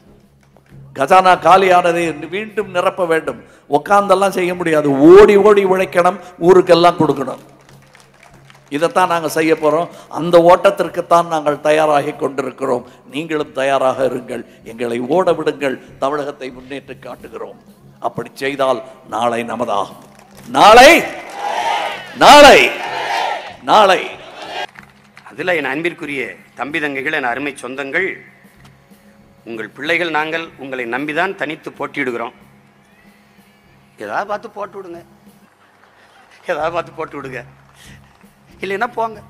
கஜானா காலியானதை மீண்டும் நிரப்ப வேண்டும் உட்கார்ந்தெல்லாம் செய்ய முடியாது ஓடி ஓடி உழைக்கணும் ஊருக்கெல்லாம் கொடுக்கணும் இதைத்தான் நாங்கள் செய்ய போகிறோம் அந்த ஓட்டத்திற்குத்தான் நாங்கள் தயாராகி கொண்டிருக்கிறோம் நீங்களும் தயாராக இருங்கள் எங்களை ஓட விடுங்கள் தமிழகத்தை முன்னேற்றி காட்டுகிறோம் அப்படி செய்தால் நாளை நமதாகும் நாளை நாளை நாளை அதில் என் அன்பிற்குரிய தம்பி தங்கைகள் என் அருமை சொந்தங்கள் உங்கள் பிள்ளைகள் நாங்கள் உங்களை நம்பிதான் தனித்து போட்டியிடுகிறோம் ஏதாவது பார்த்து போட்டு விடுங்க ஏதாவது பார்த்து போட்டு விடுங்க இல்லைன்னா போங்க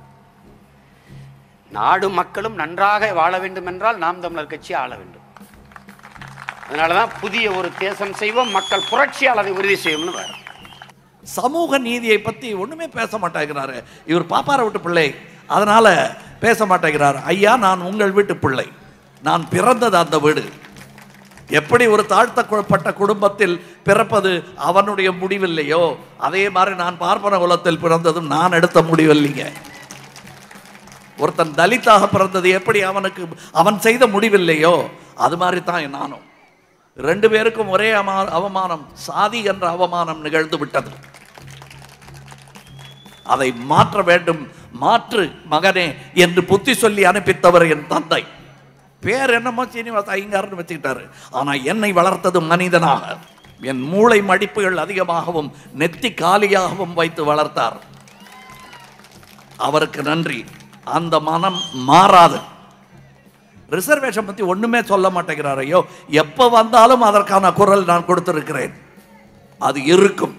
நாடு மக்களும் நன்றாக வாழ வேண்டும் என்றால் நாம் தமிழர் கட்சி ஆள வேண்டும் அதனால தான் புதிய ஒரு தேசம் செய்வோம் மக்கள் புரட்சியால் அதை உறுதி செய்யும்னு வரும் சமூக நீதியை பத்தி ஒண்ணுமே பேச மாட்டேங்கிறாரு இவர் பாப்பார வீட்டு பிள்ளை அதனால பேச மாட்டேங்கிறார் ஐயா நான் உங்கள் வீட்டு பிள்ளை நான் பிறந்தது அந்த வீடு எப்படி ஒரு தாழ்த்தப்பட்ட குடும்பத்தில் பிறப்பது அவனுடைய முடிவில்லையோ அதே மாதிரி நான் பார்ப்பன குலத்தில் பிறந்ததும் நான் எடுத்த முடிவில்லைங்க ஒருத்தன் தலித்தாக பிறந்தது எப்படி அவனுக்கு அவன் செய்த முடிவில்லையோ அது மாதிரி தான் நானும் ரெண்டு பேருக்கும் ஒரே அமா அவமானம் சாதி என்ற அவமானம் நிகழ்ந்து விட்டது அதை மாற்ற வேண்டும் மாற்று மகனே என்று புத்தி சொல்லி அனுப்பித்தவர் என் தந்தை பேர் என்னமோ சீனிவாச ஐயங்கார்னு வச்சுக்கிட்டாரு ஆனா என்னை வளர்த்தது மனிதனாக என் மூளை மடிப்புகள் அதிகமாகவும் நெத்தி காலியாகவும் வைத்து வளர்த்தார் அவருக்கு நன்றி அந்த மனம் மாறாது ரிசர்வேஷன் பத்தி ஒண்ணுமே சொல்ல மாட்டேங்கிறார் ஐயோ எப்ப வந்தாலும் அதற்கான குரல் நான் கொடுத்திருக்கிறேன் அது இருக்கும்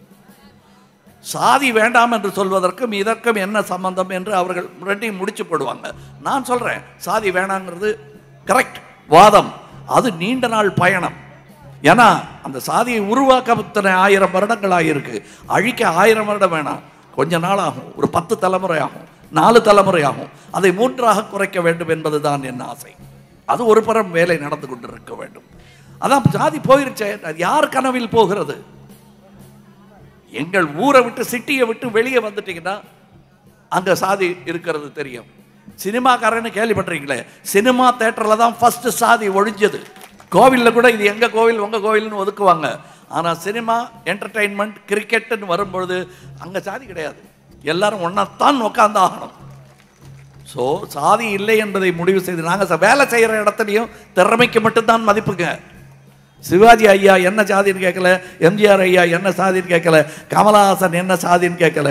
சாதி வேண்டாம் என்று சொல்வதற்கும் இதற்கும் என்ன சம்பந்தம் என்று அவர்கள் ரெண்டையும் முடிச்சு போடுவாங்க நான் சொல்றேன் சாதி வேணாங்கிறது கரெக்ட் வாதம் அது நீண்ட நாள் பயணம் ஏன்னா அந்த சாதியை உருவாக்க இத்தனை ஆயிரம் வருடங்கள் ஆகியிருக்கு அழிக்க ஆயிரம் வருடம் வேணாம் கொஞ்ச நாள் ஆகும் ஒரு பத்து தலைமுறை ஆகும் நாலு தலைமுறை ஆகும் அதை மூன்றாக குறைக்க வேண்டும் என்பதுதான் என் ஆசை அது ஒரு புறம் வேலை நடந்து கொண்டிருக்க வேண்டும் அதான் சாதி போயிருச்சே அது யார் கனவில் போகிறது எங்கள் ஊரை விட்டு சிட்டியை விட்டு வெளியே வந்துட்டீங்கன்னா அங்க சாதி இருக்கிறது தெரியும் சினிமாக்காரன்னு கேள்விப்பட்டிருக்கீங்களே சினிமா தேட்டரில் தான் ஃபர்ஸ்ட் சாதி ஒழிஞ்சது கோவிலில் கூட இது எங்க கோவில் உங்க கோவில்னு ஒதுக்குவாங்க ஆனா சினிமா என்டர்டெயின்மெண்ட் கிரிக்கெட்டுன்னு வரும்பொழுது அங்க சாதி கிடையாது எல்லாரும் ஒன்னாத்தான் உட்காந்து ஆகணும் ஸோ சாதி இல்லை என்பதை முடிவு செய்து நாங்கள் வேலை செய்கிற இடத்துலையும் திறமைக்கு மட்டும்தான் மதிப்புங்க சிவாஜி ஐயா என்ன சாதின்னு கேட்கல எம்ஜிஆர் ஐயா என்ன சாதின்னு கேட்கல கமலஹாசன் என்ன சாதின்னு கேட்கல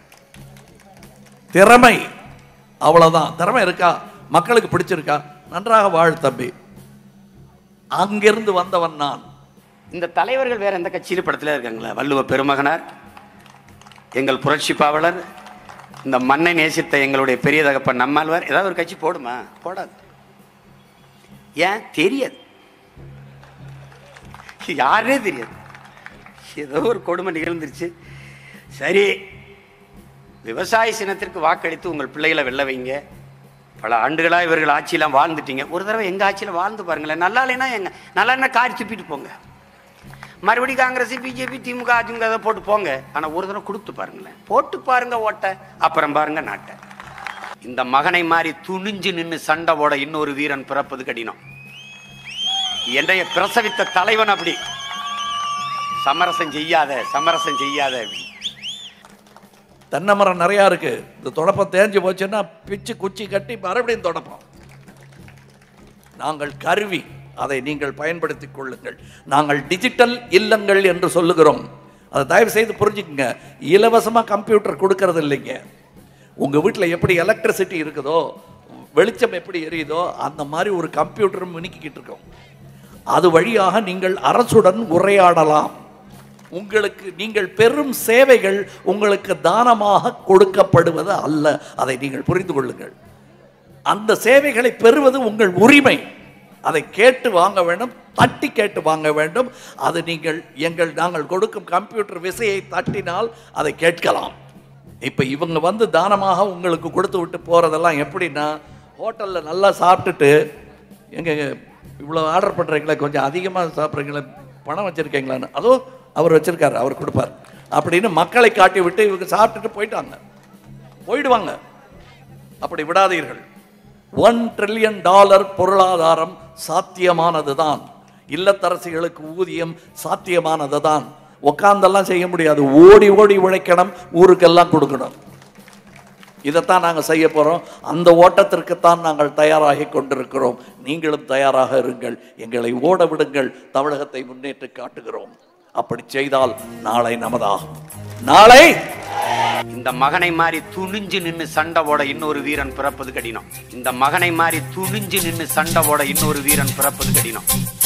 திறமை அவ்வளவுதான் திறமை இருக்கா மக்களுக்கு பிடிச்சிருக்கா நன்றாக வாழ் தம்பி அங்கிருந்து வந்தவன் நான் இந்த தலைவர்கள் வேற எந்த கட்சியில் படத்தில் இருக்காங்களா வள்ளுவ பெருமகனார் எங்கள் புரட்சி பாவலர் இந்த மண்ணை நேசித்த எங்களுடைய பெரிய தகப்பன் நம்மாழ்வார் ஏதாவது ஒரு கட்சி போடுமா போடாது ஏன் தெரியாது யாருனே தெரியாது ஏதோ ஒரு கொடுமை நிகழ்ந்துருச்சு சரி விவசாய சின்னத்திற்கு வாக்களித்து உங்கள் பிள்ளைகளை வெல்ல வைங்க பல ஆண்டுகளாக இவர்கள் ஆட்சியெல்லாம் வாழ்ந்துட்டீங்க ஒரு தடவை எங்கள் ஆட்சியில் வாழ்ந்து பாருங்களேன் நல்லா இல்லைன்னா எங்க நல்லா இல்லைன்னா காரி துப்பிட்டு போங்க மறுபடியும் காங்கிரஸ் பிஜேபி திமுக அதிமுக அதை போட்டு போங்க ஆனால் ஒரு தடவை கொடுத்து பாருங்களேன் போட்டு பாருங்க ஓட்டை அப்புறம் பாருங்க நாட்டை இந்த மகனை மாதிரி துணிஞ்சு நின்று சண்டை போட இன்னொரு வீரன் பிறப்பது கடினம் என்னைய பிரசவித்த தலைவன் அப்படி சமரசம் செய்யாத சமரசம் செய்யாத அப்படி. தென்னை மரம் நிறையா இருக்கு இந்த தொடப்பம் தேஞ்சு போச்சுன்னா பிச்சு குச்சி கட்டி மறுபடியும் தொடப்பம் நாங்கள் கருவி அதை நீங்கள் பயன்படுத்திக் கொள்ளுங்கள் நாங்கள் டிஜிட்டல் இல்லங்கள் என்று சொல்லுகிறோம் அதை தயவு செய்து புரிஞ்சுக்குங்க இலவசமாக கம்ப்யூட்டர் கொடுக்கறது இல்லைங்க உங்கள் வீட்டில் எப்படி எலக்ட்ரிசிட்டி இருக்குதோ வெளிச்சம் எப்படி எரியுதோ அந்த மாதிரி ஒரு கம்ப்யூட்டரும் மினுக்கிக்கிட்டு இருக்கோம் அது வழியாக நீங்கள் அரசுடன் உரையாடலாம் உங்களுக்கு நீங்கள் பெறும் சேவைகள் உங்களுக்கு தானமாக கொடுக்கப்படுவது அல்ல அதை நீங்கள் புரிந்து கொள்ளுங்கள் அந்த சேவைகளை பெறுவது உங்கள் உரிமை அதை கேட்டு வாங்க வேண்டும் தட்டி கேட்டு வாங்க வேண்டும் அது நீங்கள் எங்கள் நாங்கள் கொடுக்கும் கம்ப்யூட்டர் விசையை தட்டினால் அதை கேட்கலாம் இப்போ இவங்க வந்து தானமாக உங்களுக்கு கொடுத்து விட்டு போகிறதெல்லாம் எப்படின்னா ஹோட்டலில் நல்லா சாப்பிட்டுட்டு எங்க இவ்வளோ ஆர்டர் பண்ணுறீங்களே கொஞ்சம் அதிகமாக சாப்பிட்றீங்களே பணம் வச்சுருக்கீங்களான்னு அதுவும் அவர் வச்சிருக்காரு அவர் கொடுப்பார் அப்படின்னு மக்களை காட்டி விட்டு இவங்க சாப்பிட்டுட்டு போயிட்டாங்க போயிடுவாங்க அப்படி விடாதீர்கள் ஒன் ட்ரில்லியன் டாலர் பொருளாதாரம் சாத்தியமானதுதான் இல்லத்தரசிகளுக்கு ஊதியம் சாத்தியமானதுதான் உட்கார்ந்தெல்லாம் செய்ய முடியாது ஓடி ஓடி உழைக்கணும் ஊருக்கெல்லாம் கொடுக்கணும் இதைத்தான் நாங்கள் செய்ய போகிறோம் அந்த ஓட்டத்திற்குத்தான் நாங்கள் தயாராகி கொண்டிருக்கிறோம் நீங்களும் தயாராக இருங்கள் எங்களை ஓட விடுங்கள் தமிழகத்தை முன்னேற்றி காட்டுகிறோம் அப்படி செய்தால் நாளை நமதாகும் நாளை இந்த மகனை மாதிரி துணிஞ்சு நின்னு சண்டை போட இன்னொரு வீரன் பிறப்பது கடினம் இந்த மகனை மாதிரி துணிஞ்சு நின்னு சண்டை போட இன்னொரு வீரன் பிறப்பது கடினம்